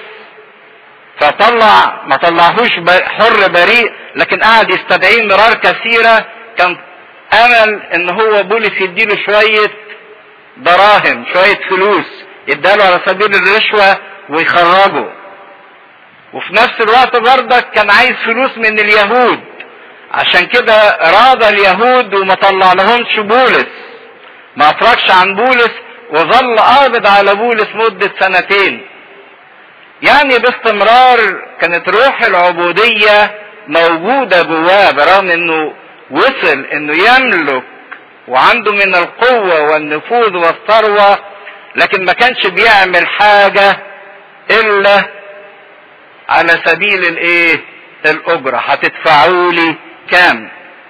فطلع ما طلعهوش حر بريء لكن قعد يستدعيه مرار كثيره كان امل ان هو بولس يديله شوية دراهم شوية فلوس يداله على سبيل الرشوة ويخرجه وفي نفس الوقت برضك كان عايز فلوس من اليهود عشان كده راض اليهود وما طلع لهمش بولس ما اتركش عن بولس وظل قابض على بولس مدة سنتين يعني باستمرار كانت روح العبودية موجودة جواه برغم انه وصل انه يملك وعنده من القوة والنفوذ والثروة لكن ما كانش بيعمل حاجة الا على سبيل الايه الاجرة هتدفعوا لي كام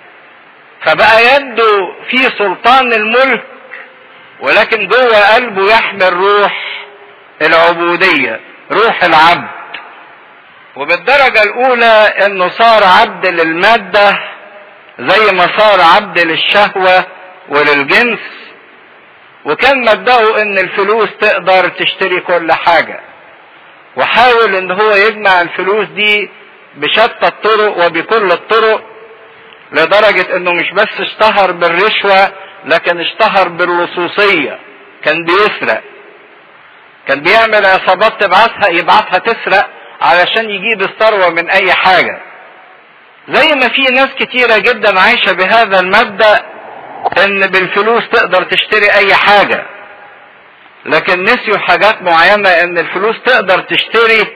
فبقى يده في سلطان الملك ولكن جوه قلبه يحمل روح العبودية روح العبد وبالدرجة الاولى انه صار عبد للمادة زي ما صار عبد للشهوة وللجنس وكان مبدأه ان الفلوس تقدر تشتري كل حاجة وحاول ان هو يجمع الفلوس دي بشتى الطرق وبكل الطرق لدرجة انه مش بس اشتهر بالرشوة لكن اشتهر باللصوصية كان بيسرق كان بيعمل عصابات تبعتها يبعتها تسرق علشان يجيب الثروة من اي حاجة زي ما في ناس كتيرة جدا عايشة بهذا المبدأ ان بالفلوس تقدر تشتري اي حاجة لكن نسيوا حاجات معينة ان الفلوس تقدر تشتري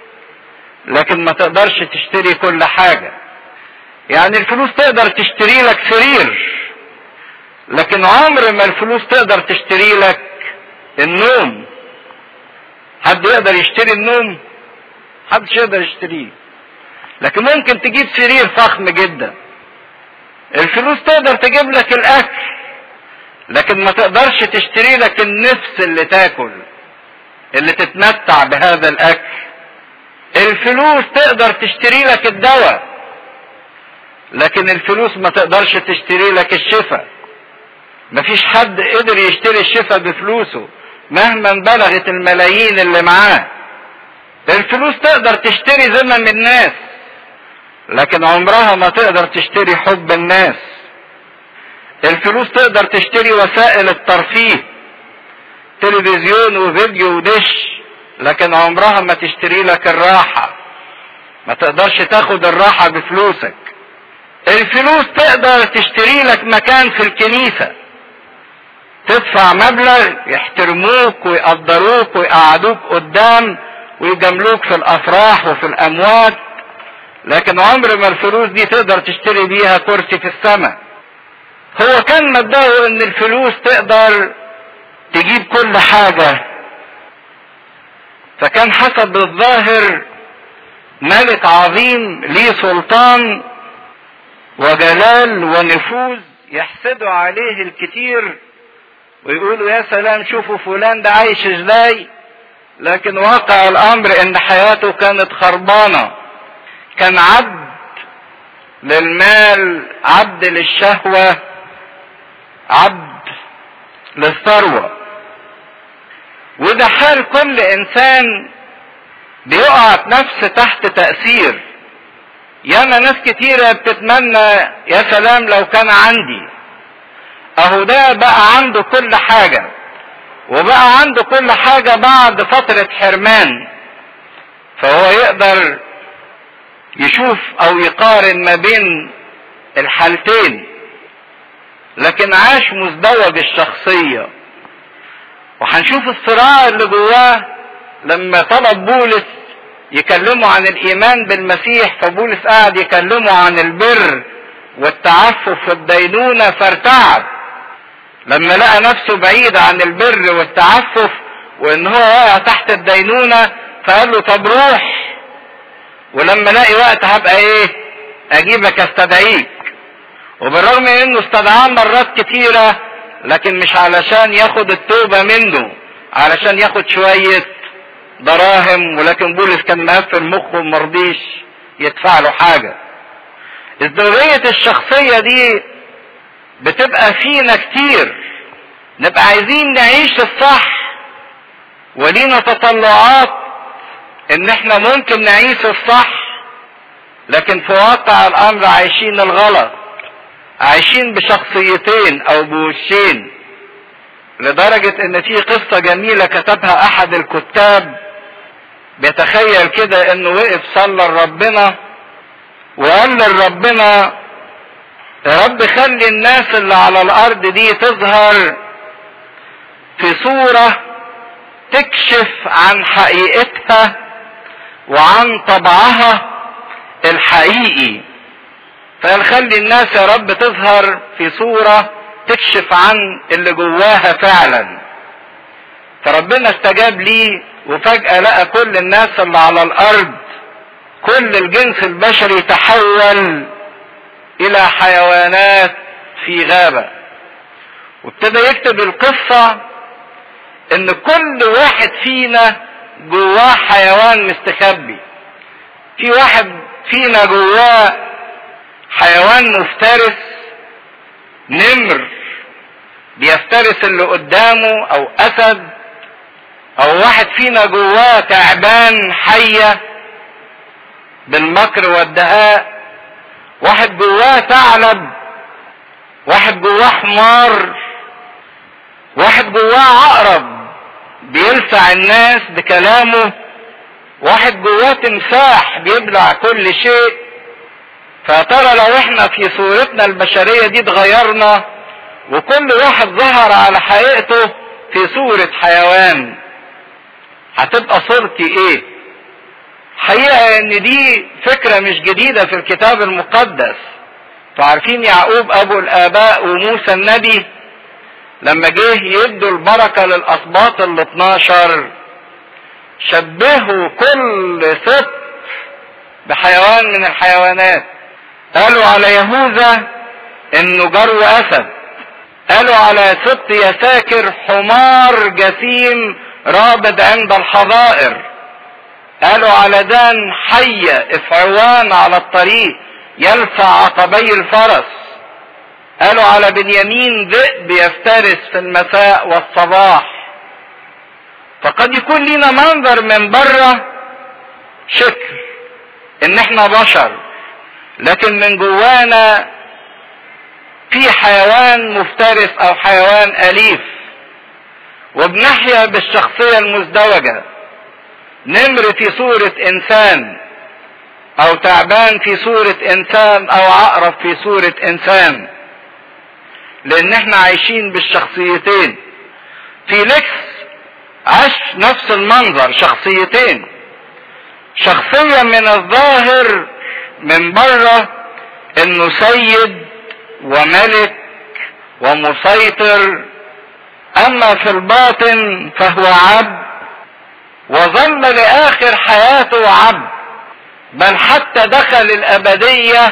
لكن ما تقدرش تشتري كل حاجة يعني الفلوس تقدر تشتري لك سرير لكن عمر ما الفلوس تقدر تشتري لك النوم حد يقدر يشتري النوم محدش يقدر يشتريه لكن ممكن تجيب سرير فخم جدا الفلوس تقدر تجيب لك الاكل لكن ما تقدرش تشتري لك النفس اللي تاكل اللي تتمتع بهذا الاكل الفلوس تقدر تشتري لك الدواء لكن الفلوس ما تقدرش تشتري لك الشفاء مفيش حد قدر يشتري الشفاء بفلوسه مهما بلغت الملايين اللي معاه الفلوس تقدر تشتري ذمم الناس لكن عمرها ما تقدر تشتري حب الناس الفلوس تقدر تشتري وسائل الترفيه تلفزيون وفيديو ودش لكن عمرها ما تشتري لك الراحة ما تقدرش تاخد الراحة بفلوسك الفلوس تقدر تشتري لك مكان في الكنيسة تدفع مبلغ يحترموك ويقدروك ويقعدوك قدام ويجاملوك في الافراح وفي الاموات لكن عمر ما الفلوس دي تقدر تشتري بيها كرسي في السماء هو كان مبدأه ان الفلوس تقدر تجيب كل حاجة فكان حسب الظاهر ملك عظيم ليه سلطان وجلال ونفوذ يحسدوا عليه الكتير ويقولوا يا سلام شوفوا فلان ده عايش ازاي لكن واقع الامر ان حياته كانت خربانه كان عبد للمال عبد للشهوه عبد للثروه وده حال كل انسان بيقع نفس تحت تاثير ياما ناس كتيره بتتمنى يا سلام لو كان عندي اهو ده بقى عنده كل حاجه وبقى عنده كل حاجة بعد فترة حرمان فهو يقدر يشوف او يقارن ما بين الحالتين لكن عاش مزدوج الشخصية وهنشوف الصراع اللي جواه لما طلب بولس يكلمه عن الايمان بالمسيح فبولس قاعد يكلمه عن البر والتعفف والدينونة فارتعب لما لقى نفسه بعيد عن البر والتعفف وان هو واقع تحت الدينونة فقال له طب روح ولما الاقي وقت هبقى ايه اجيبك استدعيك وبالرغم انه استدعاه مرات كتيرة لكن مش علشان ياخد التوبة منه علشان ياخد شوية دراهم ولكن بولس كان مقفل مخه ومرضيش يدفع له حاجة ازدواجية الشخصية دي بتبقى فينا كتير نبقى عايزين نعيش الصح ولينا تطلعات ان احنا ممكن نعيش الصح لكن في واقع الامر عايشين الغلط عايشين بشخصيتين او بوشين لدرجة ان في قصة جميلة كتبها احد الكتاب بيتخيل كده انه وقف صلى لربنا وقال لربنا يا رب خلي الناس اللي على الارض دي تظهر في صورة تكشف عن حقيقتها وعن طبعها الحقيقي فقال خلي الناس يا رب تظهر في صورة تكشف عن اللي جواها فعلا فربنا استجاب ليه وفجأة لقى كل الناس اللي على الارض كل الجنس البشري تحول الى حيوانات في غابة وابتدى يكتب القصة ان كل واحد فينا جواه حيوان مستخبي في واحد فينا جواه حيوان مفترس نمر بيفترس اللي قدامه او اسد او واحد فينا جواه تعبان حية بالمكر والدهاء واحد جواه ثعلب واحد جواه حمار واحد جواه عقرب بيلسع الناس بكلامه واحد جواه تمساح بيبلع كل شيء فترى لو احنا في صورتنا البشرية دي اتغيرنا وكل واحد ظهر على حقيقته في صورة حيوان هتبقى صورتي ايه حقيقة ان دي فكرة مش جديدة في الكتاب المقدس عارفين يعقوب ابو الاباء وموسى النبي لما جه يدوا البركة للاسباط ال 12 شبهوا كل سبط بحيوان من الحيوانات قالوا على يهوذا انه جرو اسد قالوا على ست يساكر حمار جسيم رابد عند الحظائر قالوا على دان حية افعوان على الطريق يلفع عقبي الفرس قالوا على بنيامين ذئب يفترس في المساء والصباح فقد يكون لنا منظر من بره شكل ان احنا بشر لكن من جوانا في حيوان مفترس او حيوان اليف وبنحيا بالشخصية المزدوجة نمر في صورة انسان او تعبان في صورة انسان او عقرب في صورة انسان لان احنا عايشين بالشخصيتين فيليكس عاش نفس المنظر شخصيتين شخصية من الظاهر من بره انه سيد وملك ومسيطر اما في الباطن فهو عبد وظل لاخر حياته عبد بل حتى دخل الابدية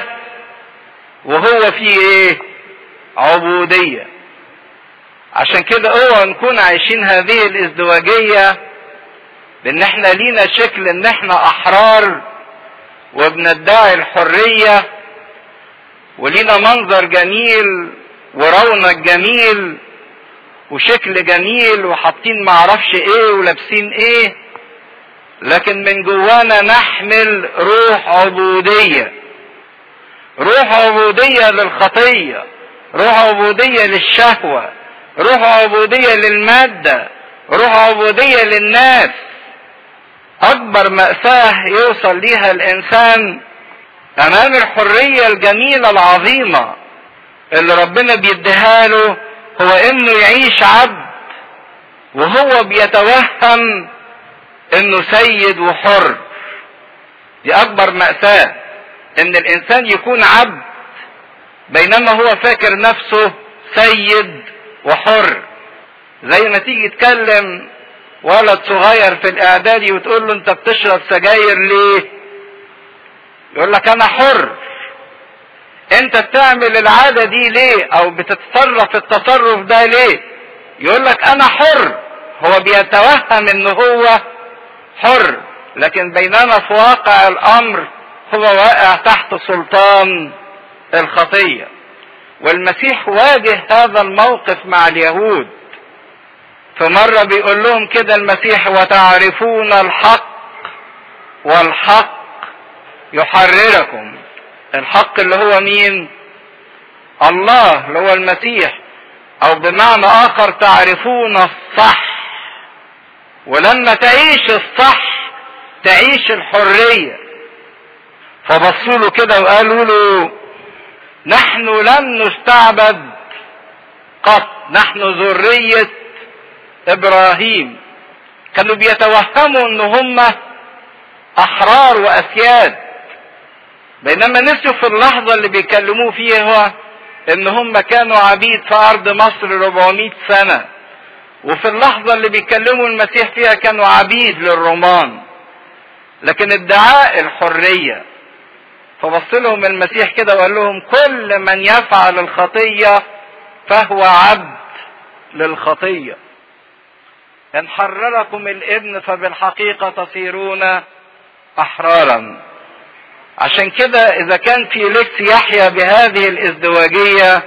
وهو في ايه عبودية عشان كده اوعى نكون عايشين هذه الازدواجية لان احنا لينا شكل ان احنا احرار وبندعي الحرية ولينا منظر جميل ورونق جميل وشكل جميل وحاطين معرفش ايه ولابسين ايه لكن من جوانا نحمل روح عبودية روح عبودية للخطية روح عبودية للشهوة روح عبودية للمادة روح عبودية للناس اكبر مأساة يوصل ليها الانسان امام الحرية الجميلة العظيمة اللي ربنا بيديها له هو انه يعيش عبد وهو بيتوهم انه سيد وحر دي اكبر مأساة ان الانسان يكون عبد بينما هو فاكر نفسه سيد وحر زي ما تيجي تكلم ولد صغير في الاعدادي وتقول له انت بتشرب سجاير ليه يقول لك انا حر انت بتعمل العادة دي ليه او بتتصرف التصرف ده ليه يقول لك انا حر هو بيتوهم ان هو حر لكن بينما في واقع الامر هو واقع تحت سلطان الخطية والمسيح واجه هذا الموقف مع اليهود فمرة بيقول لهم كده المسيح وتعرفون الحق والحق يحرركم الحق اللي هو مين الله اللي هو المسيح او بمعنى اخر تعرفون الصح ولما تعيش الصح تعيش الحرية فبصوا له كده وقالوا له نحن لم نستعبد قط نحن ذرية ابراهيم كانوا بيتوهموا ان هم احرار واسياد بينما نسيوا في اللحظة اللي بيكلموه فيها ان هم كانوا عبيد في ارض مصر 400 سنة وفي اللحظة اللي بيكلموا المسيح فيها كانوا عبيد للرومان لكن ادعاء الحرية فبص لهم المسيح كده وقال لهم كل من يفعل الخطية فهو عبد للخطية ان حرركم الابن فبالحقيقة تصيرون احرارا عشان كده اذا كان فيليكس يحيا بهذه الازدواجية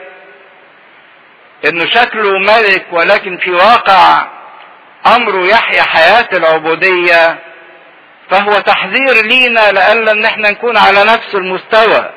انه شكله ملك ولكن في واقع امره يحيا حياة العبودية فهو تحذير لينا لألا ان احنا نكون على نفس المستوى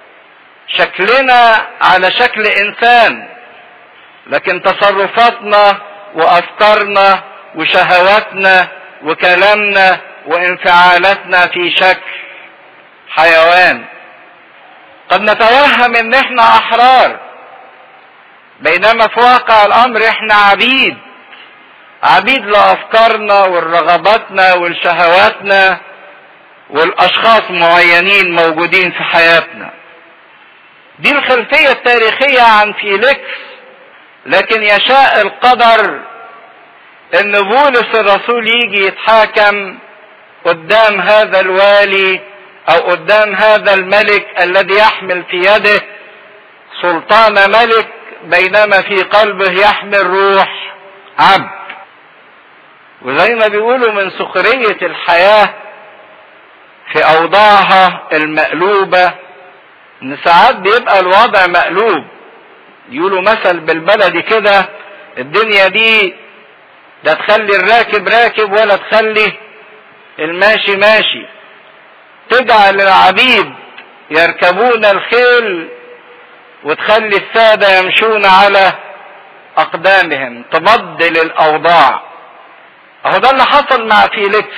شكلنا على شكل انسان لكن تصرفاتنا وافكارنا وشهواتنا وكلامنا وانفعالاتنا في شكل حيوان قد نتوهم ان احنا احرار بينما في واقع الامر احنا عبيد عبيد لافكارنا ولرغباتنا ولشهواتنا والاشخاص معينين موجودين في حياتنا دي الخلفية التاريخية عن فيليكس لكن يشاء القدر ان بولس الرسول يجي يتحاكم قدام هذا الوالي او قدام هذا الملك الذي يحمل في يده سلطان ملك بينما في قلبه يحمل روح عبد وزي ما بيقولوا من سخرية الحياة في أوضاعها المقلوبة إن ساعات بيبقى الوضع مقلوب يقولوا مثل بالبلدي كده الدنيا دي لا تخلي الراكب راكب ولا تخلي الماشي ماشي تجعل العبيد يركبون الخيل وتخلي السادة يمشون على أقدامهم تبدل الأوضاع أهو ده اللي حصل مع فيليكس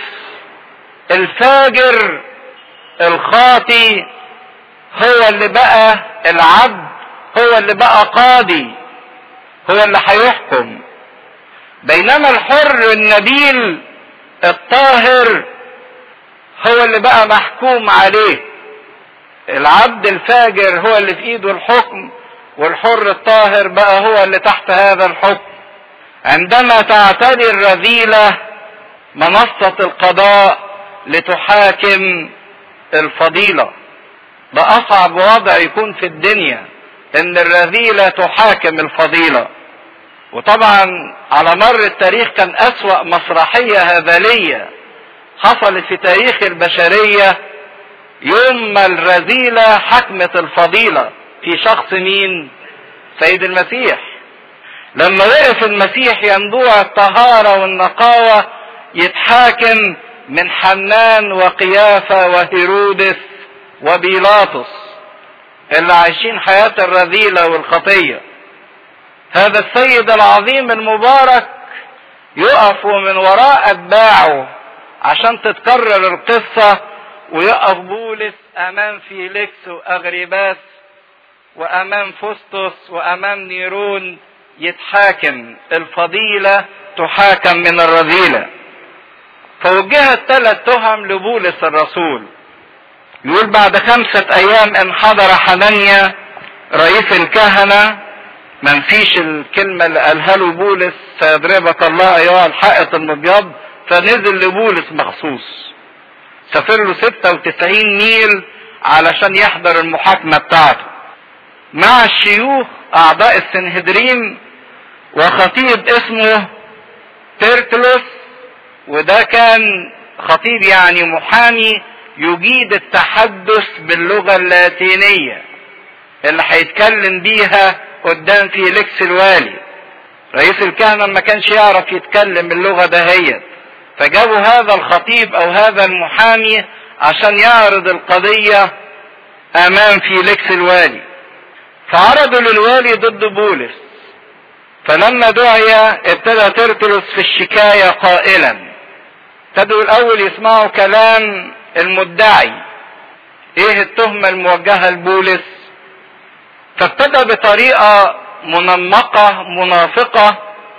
الفاجر الخاطي هو اللي بقى العبد هو اللي بقى قاضي هو اللي هيحكم بينما الحر النبيل الطاهر هو اللي بقى محكوم عليه العبد الفاجر هو اللي في ايده الحكم والحر الطاهر بقى هو اللي تحت هذا الحكم عندما تعتري الرذيلة منصة القضاء لتحاكم الفضيلة ده أصعب وضع يكون في الدنيا إن الرذيلة تحاكم الفضيلة وطبعا على مر التاريخ كان أسوأ مسرحية هذلية حصلت في تاريخ البشرية يوم ما الرذيلة حكمت الفضيلة في شخص مين؟ سيد المسيح لما وقف المسيح ينبوع الطهارة والنقاوة يتحاكم من حنان وقيافة وهيرودس وبيلاطس اللي عايشين حياة الرذيلة والخطية هذا السيد العظيم المبارك يقف من وراء أتباعه عشان تتكرر القصة ويقف بولس أمام فيليكس وأغريباس وأمام فسطس وأمام نيرون يتحاكم الفضيلة تحاكم من الرذيلة فوجهت ثلاث تهم لبولس الرسول يقول بعد خمسة أيام انحدر حنانيا رئيس الكهنة ما نسيش الكلمة اللي قالها له بولس سيضربك الله أيها الحائط المبيض فنزل لبولس مخصوص سافر له 96 ميل علشان يحضر المحاكمة بتاعته مع الشيوخ أعضاء السنهدرين وخطيب اسمه تيرتلوس وده كان خطيب يعني محامي يجيد التحدث باللغة اللاتينية اللي هيتكلم بيها قدام فيليكس الوالي رئيس الكهنة ما كانش يعرف يتكلم اللغة دهيت فجابوا هذا الخطيب او هذا المحامي عشان يعرض القضية امام فيليكس الوالي فعرضوا للوالي ضد بولس فلما دعي ابتدى ترتلس في الشكاية قائلا ابتدوا الاول يسمعوا كلام المدعي ايه التهمة الموجهة لبولس فابتدى بطريقة منمقة منافقة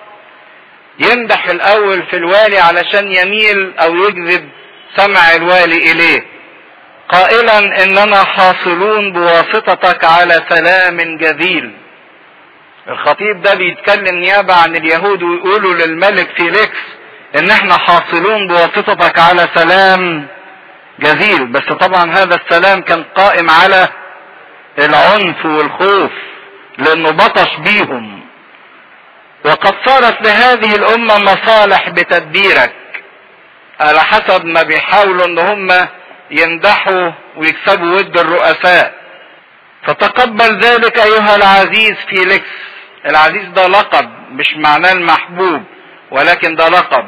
يمدح الاول في الوالي علشان يميل او يجذب سمع الوالي اليه قائلا اننا حاصلون بواسطتك على سلام جذيل الخطيب ده بيتكلم نيابة عن اليهود ويقولوا للملك فيليكس ان احنا حاصلون بواسطتك على سلام جزيل بس طبعا هذا السلام كان قائم على العنف والخوف لانه بطش بيهم وقد صارت لهذه الامة مصالح بتدبيرك على حسب ما بيحاولوا ان هم يمدحوا ويكسبوا ود الرؤساء فتقبل ذلك ايها العزيز فيليكس العزيز ده لقب مش معناه المحبوب ولكن ده لقب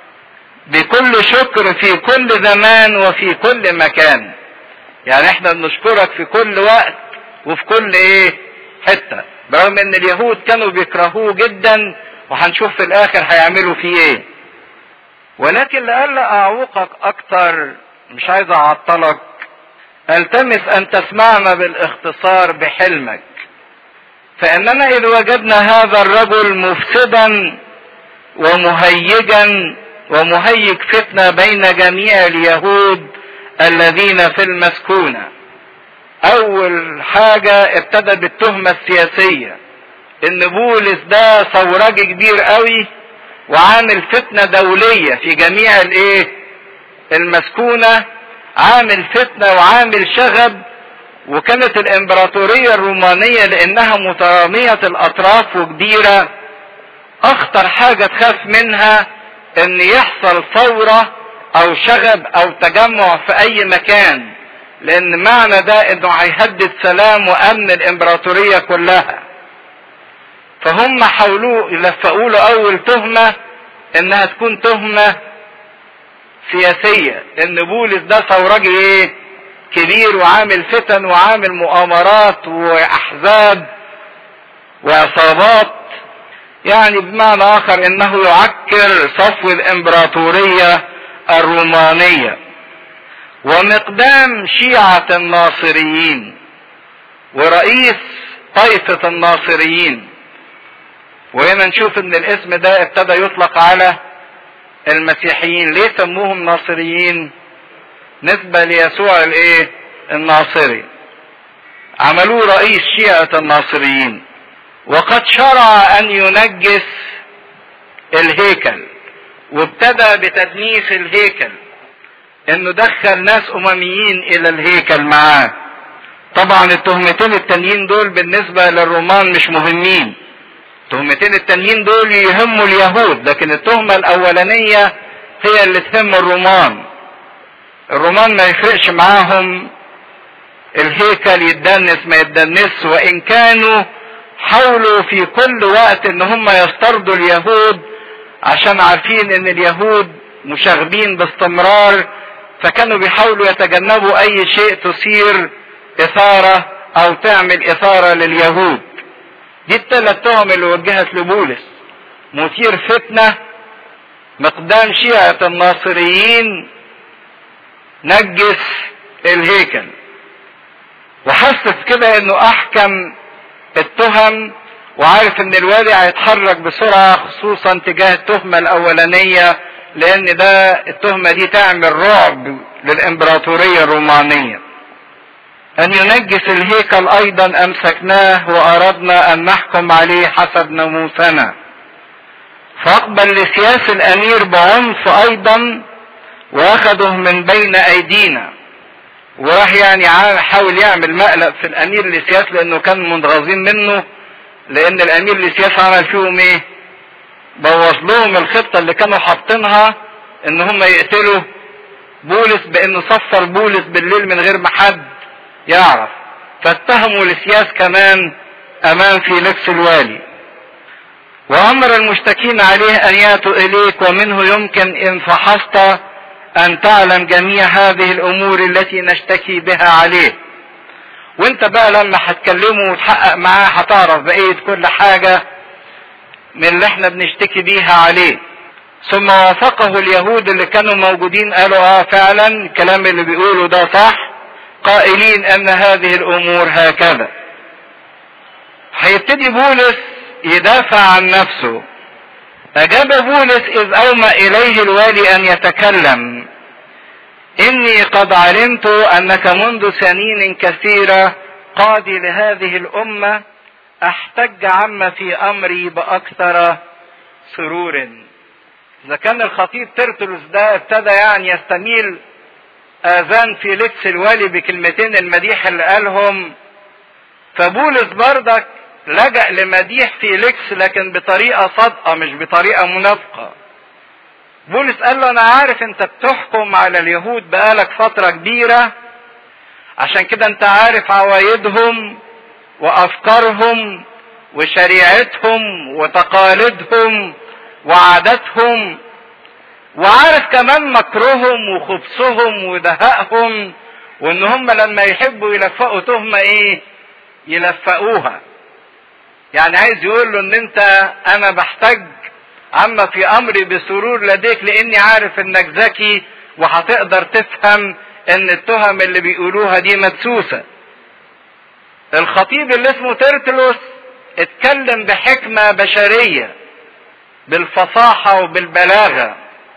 بكل شكر في كل زمان وفي كل مكان يعني احنا بنشكرك في كل وقت وفي كل ايه حتة برغم ان اليهود كانوا بيكرهوه جدا وهنشوف في الاخر هيعملوا فيه ايه ولكن لألا اعوقك اكتر مش عايز اعطلك التمس ان تسمعنا بالاختصار بحلمك فاننا اذ وجدنا هذا الرجل مفسدا ومهيجا ومهيج فتنه بين جميع اليهود الذين في المسكونه اول حاجه ابتدى بالتهمه السياسيه ان بولس ده ثورجي كبير قوي وعامل فتنه دوليه في جميع الايه المسكونه عامل فتنه وعامل شغب وكانت الامبراطورية الرومانية لانها مترامية الاطراف وكبيرة اخطر حاجة تخاف منها ان يحصل ثورة او شغب او تجمع في اي مكان لان معنى ده انه هيهدد سلام وامن الامبراطورية كلها فهم حاولوا يلفقوا له اول تهمة انها تكون تهمة سياسية ان بولس ده ثورجي ايه كبير وعامل فتن وعامل مؤامرات واحزاب وعصابات يعني بمعنى اخر انه يعكر صفو الامبراطورية الرومانية ومقدام شيعة الناصريين ورئيس طائفة الناصريين وهنا نشوف ان الاسم ده ابتدى يطلق على المسيحيين ليه سموهم ناصريين نسبة ليسوع الايه الناصري عملوه رئيس شيعة الناصريين وقد شرع ان ينجس الهيكل وابتدى بتدنيس الهيكل انه دخل ناس امميين الى الهيكل معاه طبعا التهمتين التانيين دول بالنسبة للرومان مش مهمين التهمتين التانيين دول يهموا اليهود لكن التهمة الاولانية هي اللي تهم الرومان الرومان ما يفرقش معاهم الهيكل يتدنس ما يتدنس وان كانوا حاولوا في كل وقت ان هم يسترضوا اليهود عشان عارفين ان اليهود مشاغبين باستمرار فكانوا بيحاولوا يتجنبوا اي شيء تثير اثارة او تعمل اثارة لليهود دي الثلاث تهم اللي وجهت لبولس مثير فتنة مقدام شيعة الناصريين نجس الهيكل وحسس كده انه احكم التهم وعارف ان الوالي هيتحرك بسرعة خصوصا تجاه التهمة الاولانية لان ده التهمة دي تعمل رعب للامبراطورية الرومانية ان ينجس الهيكل ايضا امسكناه واردنا ان نحكم عليه حسب ناموسنا فاقبل لسياس الامير بعنف ايضا واخده من بين ايدينا وراح يعني حاول يعمل مقلب في الامير لسياس لانه كان منغاظين منه لان الامير لسياس عمل فيهم ايه بوظ لهم الخطة اللي كانوا حاطينها ان هم يقتلوا بولس بانه صفر بولس بالليل من غير ما حد يعرف فاتهموا لسياس كمان امام فيليكس الوالي وامر المشتكين عليه ان ياتوا اليك ومنه يمكن ان فحصت ان تعلم جميع هذه الامور التي نشتكي بها عليه وانت بقى لما هتكلمه وتحقق معاه هتعرف بقية كل حاجة من اللي احنا بنشتكي بيها عليه ثم وافقه اليهود اللي كانوا موجودين قالوا اه فعلا الكلام اللي بيقوله ده صح قائلين ان هذه الامور هكذا هيبتدي بولس يدافع عن نفسه اجاب بولس اذ اومى اليه الوالي ان يتكلم اني قد علمت انك منذ سنين كثيرة قاضي لهذه الامة احتج عما في امري باكثر سرور اذا كان الخطيب ترتلس ده ابتدى يعني يستميل اذان فيليكس الوالي بكلمتين المديح اللي قالهم فبولس بردك لجأ لمديح فيليكس لكن بطريقة صادقة مش بطريقة منافقة بولس قال له انا عارف انت بتحكم على اليهود بقالك فترة كبيرة عشان كده انت عارف عوايدهم وافكارهم وشريعتهم وتقاليدهم وعاداتهم وعارف كمان مكرهم وخبثهم ودهائهم وان هم لما يحبوا يلفقوا تهمة ايه يلفقوها يعني عايز يقول له ان انت انا بحتاج عما في امري بسرور لديك لاني عارف انك ذكي وهتقدر تفهم ان التهم اللي بيقولوها دي مدسوسة الخطيب اللي اسمه ترتلوس اتكلم بحكمة بشرية بالفصاحة وبالبلاغة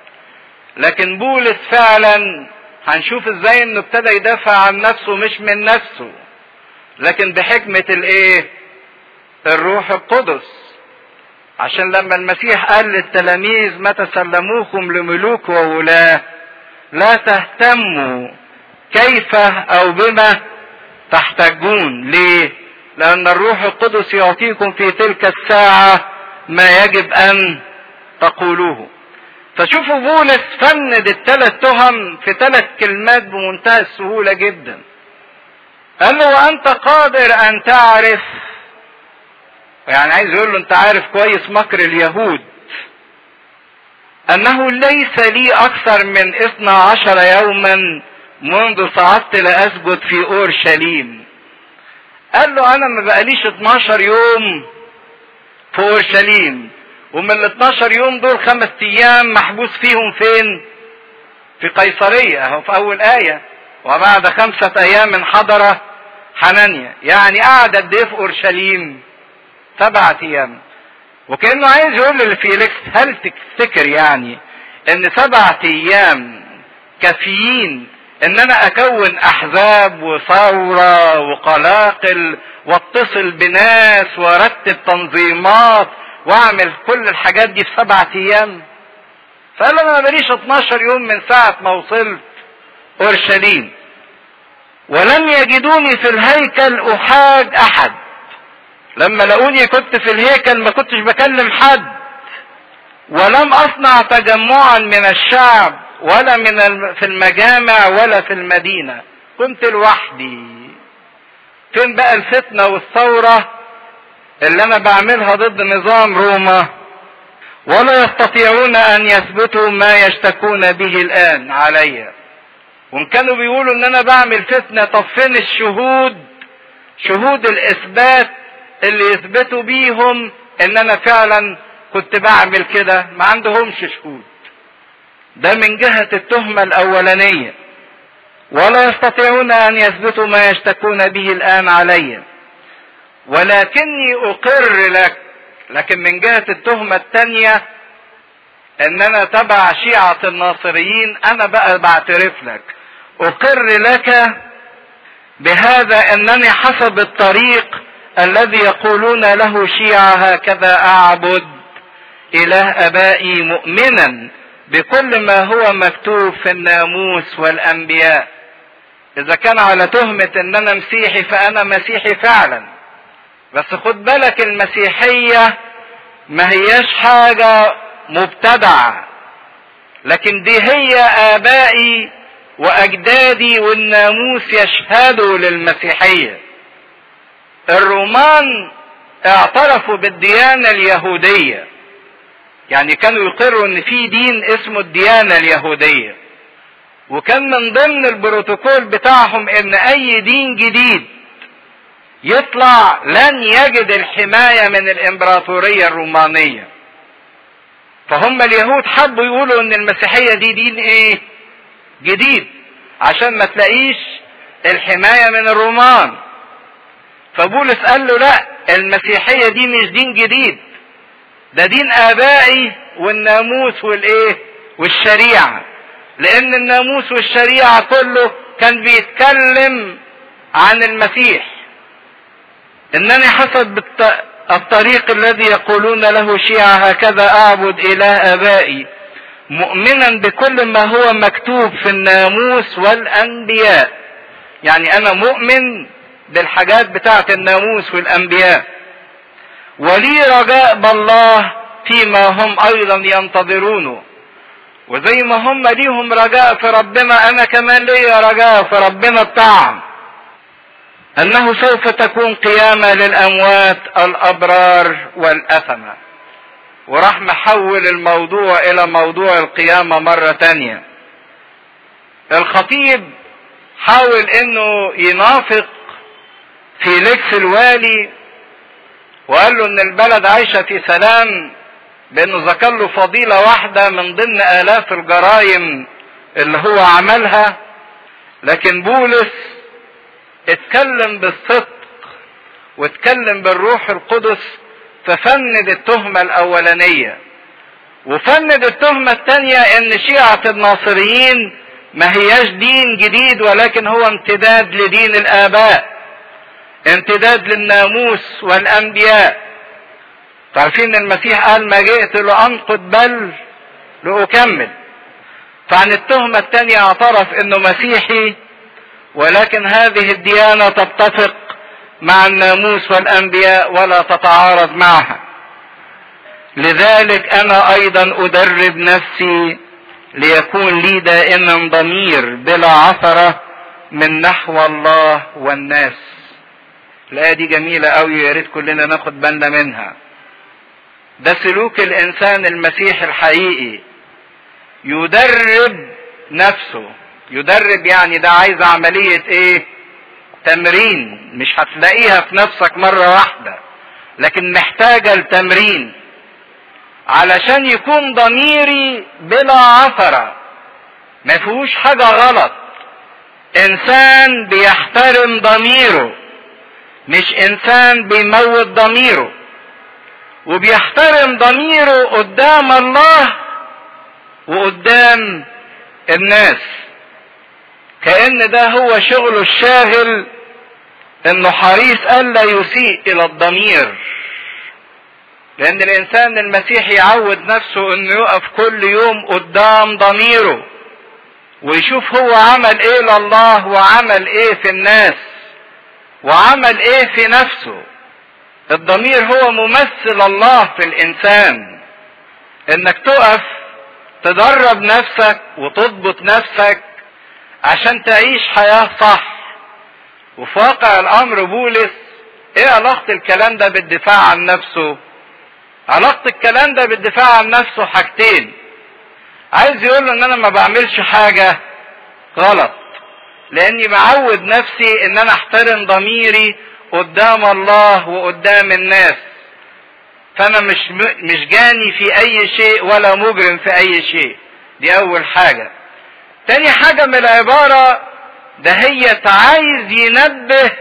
لكن بولس فعلا هنشوف ازاي انه ابتدى يدافع عن نفسه مش من نفسه لكن بحكمة الايه الروح القدس عشان لما المسيح قال للتلاميذ متى سلموكم لملوك وولاة لا تهتموا كيف او بما تحتجون ليه لان الروح القدس يعطيكم في تلك الساعة ما يجب ان تقولوه فشوفوا بولس فند الثلاث تهم في ثلاث كلمات بمنتهى السهولة جدا قال له وانت قادر ان تعرف يعني عايز يقول له انت عارف كويس مكر اليهود انه ليس لي اكثر من اثنى عشر يوما منذ صعدت لاسجد في اورشليم قال له انا ما بقاليش 12 يوم في اورشليم ومن ال 12 يوم دول خمس ايام محبوس فيهم فين في قيصرية اهو في اول اية وبعد خمسة ايام حضر حنانيا يعني قعد قد ايه في اورشليم سبعة ايام وكانه عايز يقول لفيليكس هل تفتكر يعني ان سبعة ايام كافيين ان انا اكون احزاب وثورة وقلاقل واتصل بناس وارتب تنظيمات واعمل كل الحاجات دي في سبعة ايام فقال انا ما بليش 12 يوم من ساعة ما وصلت اورشليم ولم يجدوني في الهيكل احاج احد لما لقوني كنت في الهيكل ما كنتش بكلم حد ولم اصنع تجمعا من الشعب ولا من في المجامع ولا في المدينة كنت لوحدي فين بقى الفتنة والثورة اللي انا بعملها ضد نظام روما ولا يستطيعون ان يثبتوا ما يشتكون به الان عليا وان كانوا بيقولوا ان انا بعمل فتنة طب فين الشهود شهود الاثبات اللي يثبتوا بيهم ان انا فعلا كنت بعمل كده ما عندهمش شهود ده من جهة التهمة الاولانية ولا يستطيعون ان يثبتوا ما يشتكون به الان علي ولكني اقر لك لكن من جهة التهمة الثانية ان انا تبع شيعة الناصريين انا بقى بعترف لك اقر لك بهذا انني حسب الطريق الذي يقولون له شيعة هكذا اعبد اله ابائي مؤمنا بكل ما هو مكتوب في الناموس والانبياء اذا كان على تهمة ان انا مسيحي فانا مسيحي فعلا بس خد بالك المسيحية ما هياش حاجة مبتدعة لكن دي هي ابائي واجدادي والناموس يشهدوا للمسيحية الرومان اعترفوا بالديانة اليهودية يعني كانوا يقروا ان في دين اسمه الديانة اليهودية وكان من ضمن البروتوكول بتاعهم ان اي دين جديد يطلع لن يجد الحماية من الامبراطورية الرومانية فهم اليهود حبوا يقولوا ان المسيحية دي دين ايه جديد عشان ما تلاقيش الحماية من الرومان فبولس قال له لا المسيحية دي مش دين جديد ده دين ابائي والناموس والايه والشريعة لان الناموس والشريعة كله كان بيتكلم عن المسيح انني حسب الطريق الذي يقولون له شيعة هكذا اعبد اله ابائي مؤمنا بكل ما هو مكتوب في الناموس والانبياء يعني انا مؤمن بالحاجات بتاعه الناموس والانبياء ولي رجاء بالله فيما هم ايضا ينتظرونه وزي ما هم ليهم رجاء في ربنا انا كمان ليا رجاء في ربنا بتاعهم انه سوف تكون قيامة للاموات الابرار والاثمة وراح محول الموضوع الى موضوع القيامة مرة تانية الخطيب حاول انه ينافق فيليكس الوالي وقال له ان البلد عايشة في سلام بانه ذكر له فضيلة واحدة من ضمن الاف الجرائم اللي هو عملها لكن بولس اتكلم بالصدق واتكلم بالروح القدس ففند التهمة الاولانية وفند التهمة الثانية ان شيعة الناصريين ما هياش دين جديد ولكن هو امتداد لدين الاباء امتداد للناموس والانبياء تعرفين المسيح قال ما جئت لانقض بل لاكمل فعن التهمة الثانية اعترف انه مسيحي ولكن هذه الديانة تتفق مع الناموس والانبياء ولا تتعارض معها لذلك انا ايضا ادرب نفسي ليكون لي دائما ضمير بلا عثرة من نحو الله والناس الآية دي جميلة قوي يا ريت كلنا ناخد بالنا منها ده سلوك الإنسان المسيحي الحقيقي يدرب نفسه يدرب يعني ده عايز عملية ايه تمرين مش هتلاقيها في نفسك مرة واحدة لكن محتاجة لتمرين علشان يكون ضميري بلا عثرة ما فيهوش حاجة غلط انسان بيحترم ضميره مش انسان بيموت ضميره وبيحترم ضميره قدام الله وقدام الناس كأن ده هو شغله الشاغل انه حريص الا يسيء الى الضمير لان الانسان المسيحي يعود نفسه انه يقف كل يوم قدام ضميره ويشوف هو عمل ايه لله وعمل ايه في الناس وعمل ايه في نفسه الضمير هو ممثل الله في الانسان انك تقف تدرب نفسك وتضبط نفسك عشان تعيش حياة صح وفي واقع الامر بولس ايه علاقة الكلام ده بالدفاع عن نفسه علاقة الكلام ده بالدفاع عن نفسه حاجتين عايز يقول له ان انا ما بعملش حاجة غلط لاني معود نفسي ان انا احترم ضميري قدام الله وقدام الناس فانا مش مش جاني في اي شيء ولا مجرم في اي شيء دي اول حاجة تاني حاجة من العبارة ده هي عايز ينبه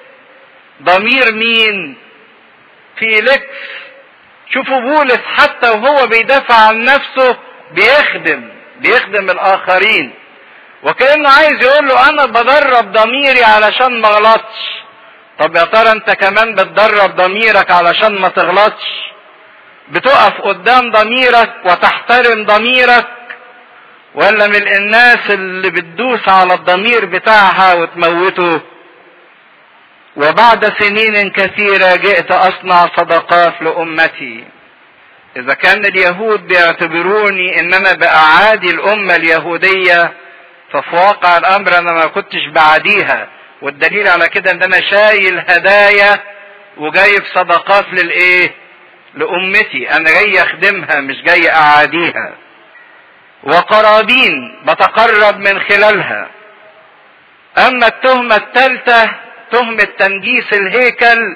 ضمير مين فيليكس شوفوا بولس حتى وهو بيدافع عن نفسه بيخدم بيخدم الاخرين وكانه عايز يقول له انا بدرب ضميري علشان ما اغلطش طب يا ترى انت كمان بتدرب ضميرك علشان ما تغلطش بتقف قدام ضميرك وتحترم ضميرك ولا من الناس اللي بتدوس على الضمير بتاعها وتموته وبعد سنين كثيرة جئت أصنع صدقات لأمتي إذا كان اليهود بيعتبروني إن أنا بأعادي الأمة اليهودية ففي واقع الأمر أنا ما كنتش بعاديها والدليل على كده إن أنا شايل هدايا وجايب صدقات للإيه؟ لأمتي أنا جاي أخدمها مش جاي أعاديها وقرابين بتقرب من خلالها أما التهمة الثالثة تهمة تنجيس الهيكل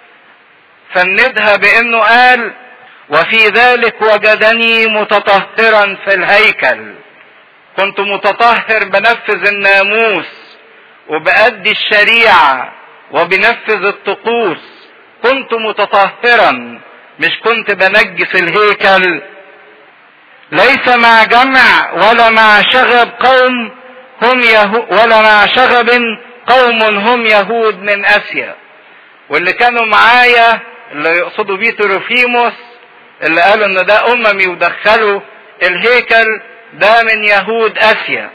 فندها بأنه قال وفي ذلك وجدني متطهرا في الهيكل كنت متطهر بنفذ الناموس وبأدي الشريعة وبنفذ الطقوس كنت متطهرا مش كنت بنجس الهيكل ليس مع جمع ولا مع شغب قوم هم يهو ولا مع شغب قوم هم يهود من اسيا واللي كانوا معايا اللي يقصدوا بيه تروفيموس اللي قالوا ان ده اممي ودخلوا الهيكل ده من يهود اسيا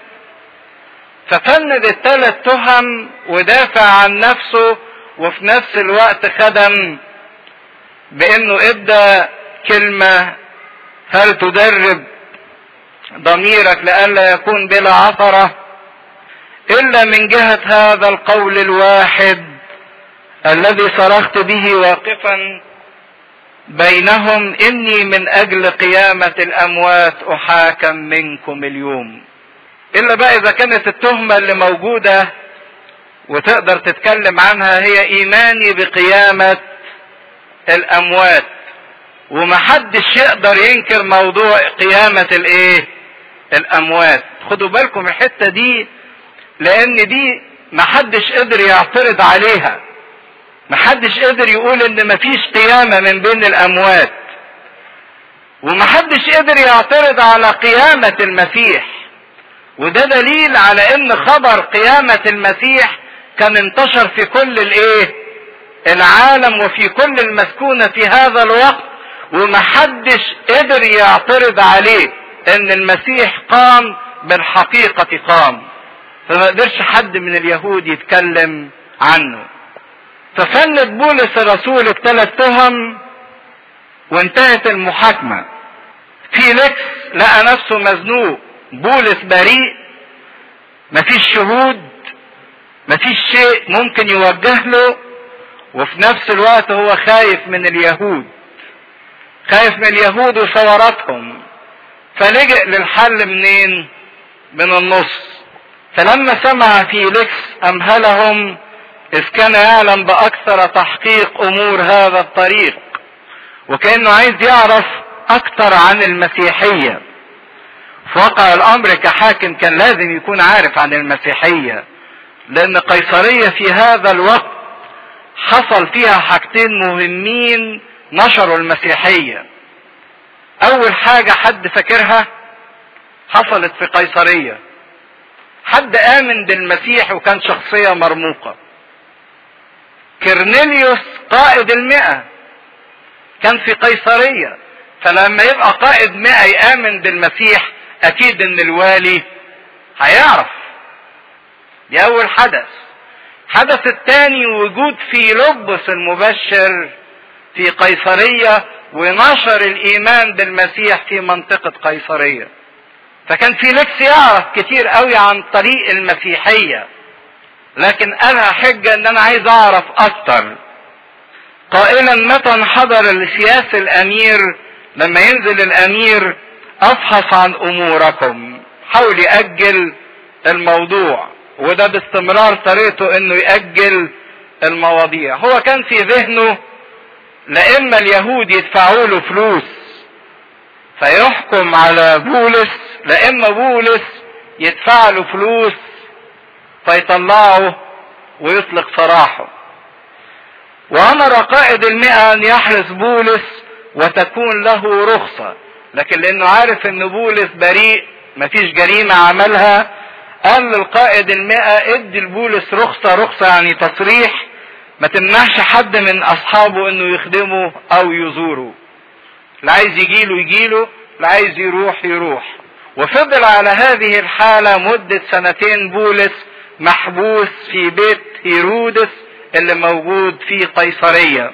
ففند الثلاث تهم ودافع عن نفسه وفي نفس الوقت خدم بانه ادى كلمة هل تدرب ضميرك لئلا يكون بلا عثرة الا من جهة هذا القول الواحد الذي صرخت به واقفا بينهم اني من اجل قيامة الاموات احاكم منكم اليوم الا بقى اذا كانت التهمة اللي موجودة وتقدر تتكلم عنها هي ايماني بقيامة الاموات ومحدش يقدر ينكر موضوع قيامة الايه الاموات خدوا بالكم الحتة دي لان دي محدش قدر يعترض عليها محدش قدر يقول ان مفيش قيامة من بين الاموات ومحدش قدر يعترض على قيامة المسيح وده دليل على ان خبر قيامة المسيح كان انتشر في كل الايه العالم وفي كل المسكونة في هذا الوقت ومحدش قدر يعترض عليه ان المسيح قام بالحقيقة قام فما قدرش حد من اليهود يتكلم عنه ففند بولس الرسول الثلاث تهم وانتهت المحاكمة فيليكس لقى نفسه مزنوق بولس بريء مفيش شهود مفيش شيء ممكن يوجه له وفي نفس الوقت هو خايف من اليهود خايف من اليهود وثوراتهم فلجأ للحل منين من النص فلما سمع فيليكس أمهلهم إذ كان يعلم بأكثر تحقيق أمور هذا الطريق وكأنه عايز يعرف أكثر عن المسيحية في واقع الأمر كحاكم كان لازم يكون عارف عن المسيحية لأن قيصرية في هذا الوقت حصل فيها حاجتين مهمين نشروا المسيحية أول حاجة حد فاكرها حصلت في قيصرية حد آمن بالمسيح وكان شخصية مرموقة كرنيليوس قائد المئة كان في قيصرية فلما يبقى قائد مئة يآمن بالمسيح أكيد إن الوالي هيعرف دي أول حدث الحدث الثاني وجود فيلبس المبشر في قيصرية ونشر الإيمان بالمسيح في منطقة قيصرية فكان فيليكس يعرف كتير قوي عن طريق المسيحية لكن قالها حجة ان انا عايز اعرف اكتر قائلا متى انحدر لسياس الامير لما ينزل الامير افحص عن اموركم حاول يأجل الموضوع وده باستمرار طريقته انه يأجل المواضيع هو كان في ذهنه لا اما اليهود يدفعوا له فلوس فيحكم على بولس لا اما بولس يدفع له فلوس فيطلعه ويطلق سراحه وامر قائد المئة ان يحرس بولس وتكون له رخصة لكن لانه عارف ان بولس بريء مفيش جريمة عملها قال للقائد المئة ادي لبولس رخصة رخصة يعني تصريح ما تمنعش حد من اصحابه انه يخدمه او يزوره اللي عايز يجيله يجيله اللي عايز يروح يروح وفضل على هذه الحالة مدة سنتين بولس محبوس في بيت هيرودس اللي موجود في قيصرية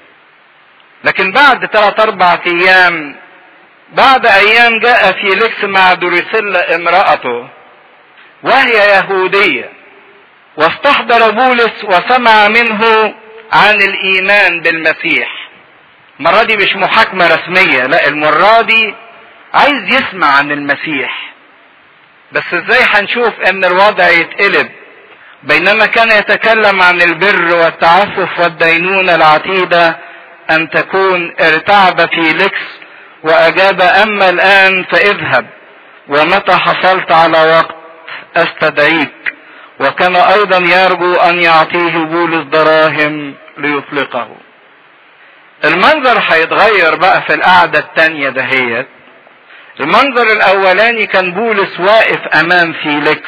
لكن بعد ثلاث اربع ايام بعد ايام جاء فيليكس مع دوريسيلا امرأته وهي يهودية واستحضر بولس وسمع منه عن الايمان بالمسيح المرة دي مش محاكمة رسمية لا المرة دي عايز يسمع عن المسيح بس ازاي هنشوف ان الوضع يتقلب بينما كان يتكلم عن البر والتعفف والدينونة العتيدة ان تكون ارتعب فيليكس واجاب اما الان فاذهب ومتى حصلت على وقت استدعيك وكان ايضا يرجو ان يعطيه بولس دراهم ليطلقه المنظر هيتغير بقى في القعدة التانية دهيت المنظر الاولاني كان بولس واقف امام فيليكس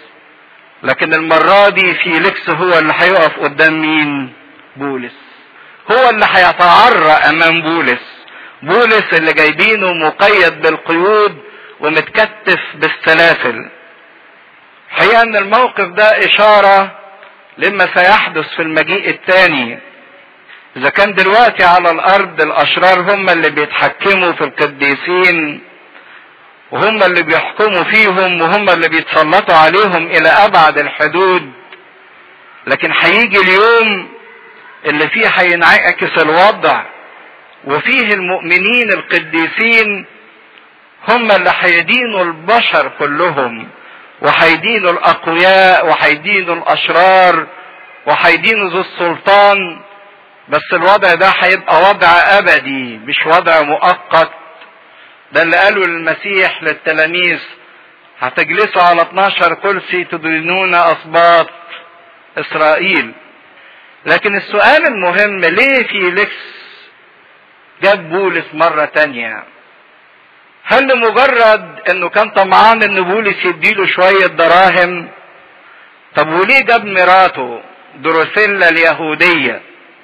لكن المرة دي فيليكس هو اللي هيقف قدام مين بولس هو اللي هيتعرى امام بولس بولس اللي جايبينه مقيد بالقيود ومتكتف بالسلاسل حقيقة ان الموقف ده اشارة لما سيحدث في المجيء الثاني اذا كان دلوقتي على الارض الاشرار هم اللي بيتحكموا في القديسين وهم اللي بيحكموا فيهم وهم اللي بيتسلطوا عليهم الى ابعد الحدود لكن هيجي اليوم اللي فيه هينعكس الوضع وفيه المؤمنين القديسين هم اللي هيدينوا البشر كلهم وهيدينوا الاقوياء وهيدينوا الاشرار وهيدينوا ذو السلطان بس الوضع ده هيبقى وضع ابدي مش وضع مؤقت ده اللي قاله المسيح للتلاميذ هتجلسوا على 12 كرسي تدينون اسباط اسرائيل لكن السؤال المهم ليه فيليكس جاب بولس مرة تانية هل لمجرد انه كان طمعان ان بولس يديله شوية دراهم طب وليه جاب مراته دروسيلا اليهودية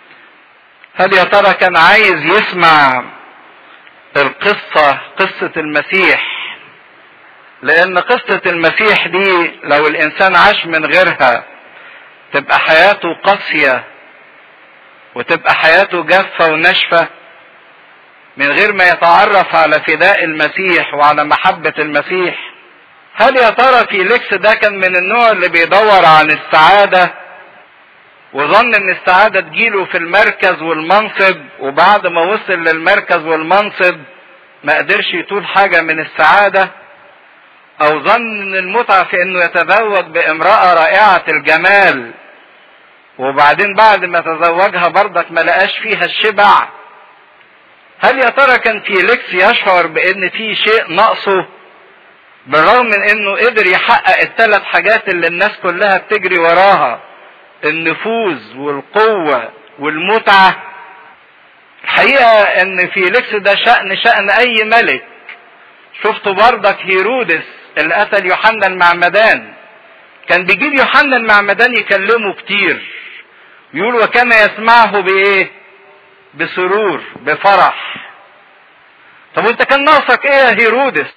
هل يا ترى كان عايز يسمع القصة قصة المسيح لان قصة المسيح دي لو الانسان عاش من غيرها تبقى حياته قاسية وتبقى حياته جافة وناشفة من غير ما يتعرف على فداء المسيح وعلى محبة المسيح هل يا ترى فيليكس ده كان من النوع اللي بيدور عن السعادة وظن ان السعادة تجيله في المركز والمنصب وبعد ما وصل للمركز والمنصب ما قدرش يطول حاجة من السعادة او ظن ان المتعة في انه يتزوج بامرأة رائعة الجمال وبعدين بعد ما تزوجها برضك ما لقاش فيها الشبع هل يا ترى كان فيليكس يشعر بان في شيء ناقصه بالرغم من انه قدر يحقق الثلاث حاجات اللي الناس كلها بتجري وراها النفوذ والقوة والمتعة الحقيقة ان فيليكس ده شأن شأن اي ملك شفتوا بردك هيرودس اللي قتل يوحنا المعمدان كان بيجيب يوحنا المعمدان يكلمه كتير يقول وكان يسمعه بايه بسرور بفرح طب وانت كان ناقصك ايه يا هيرودس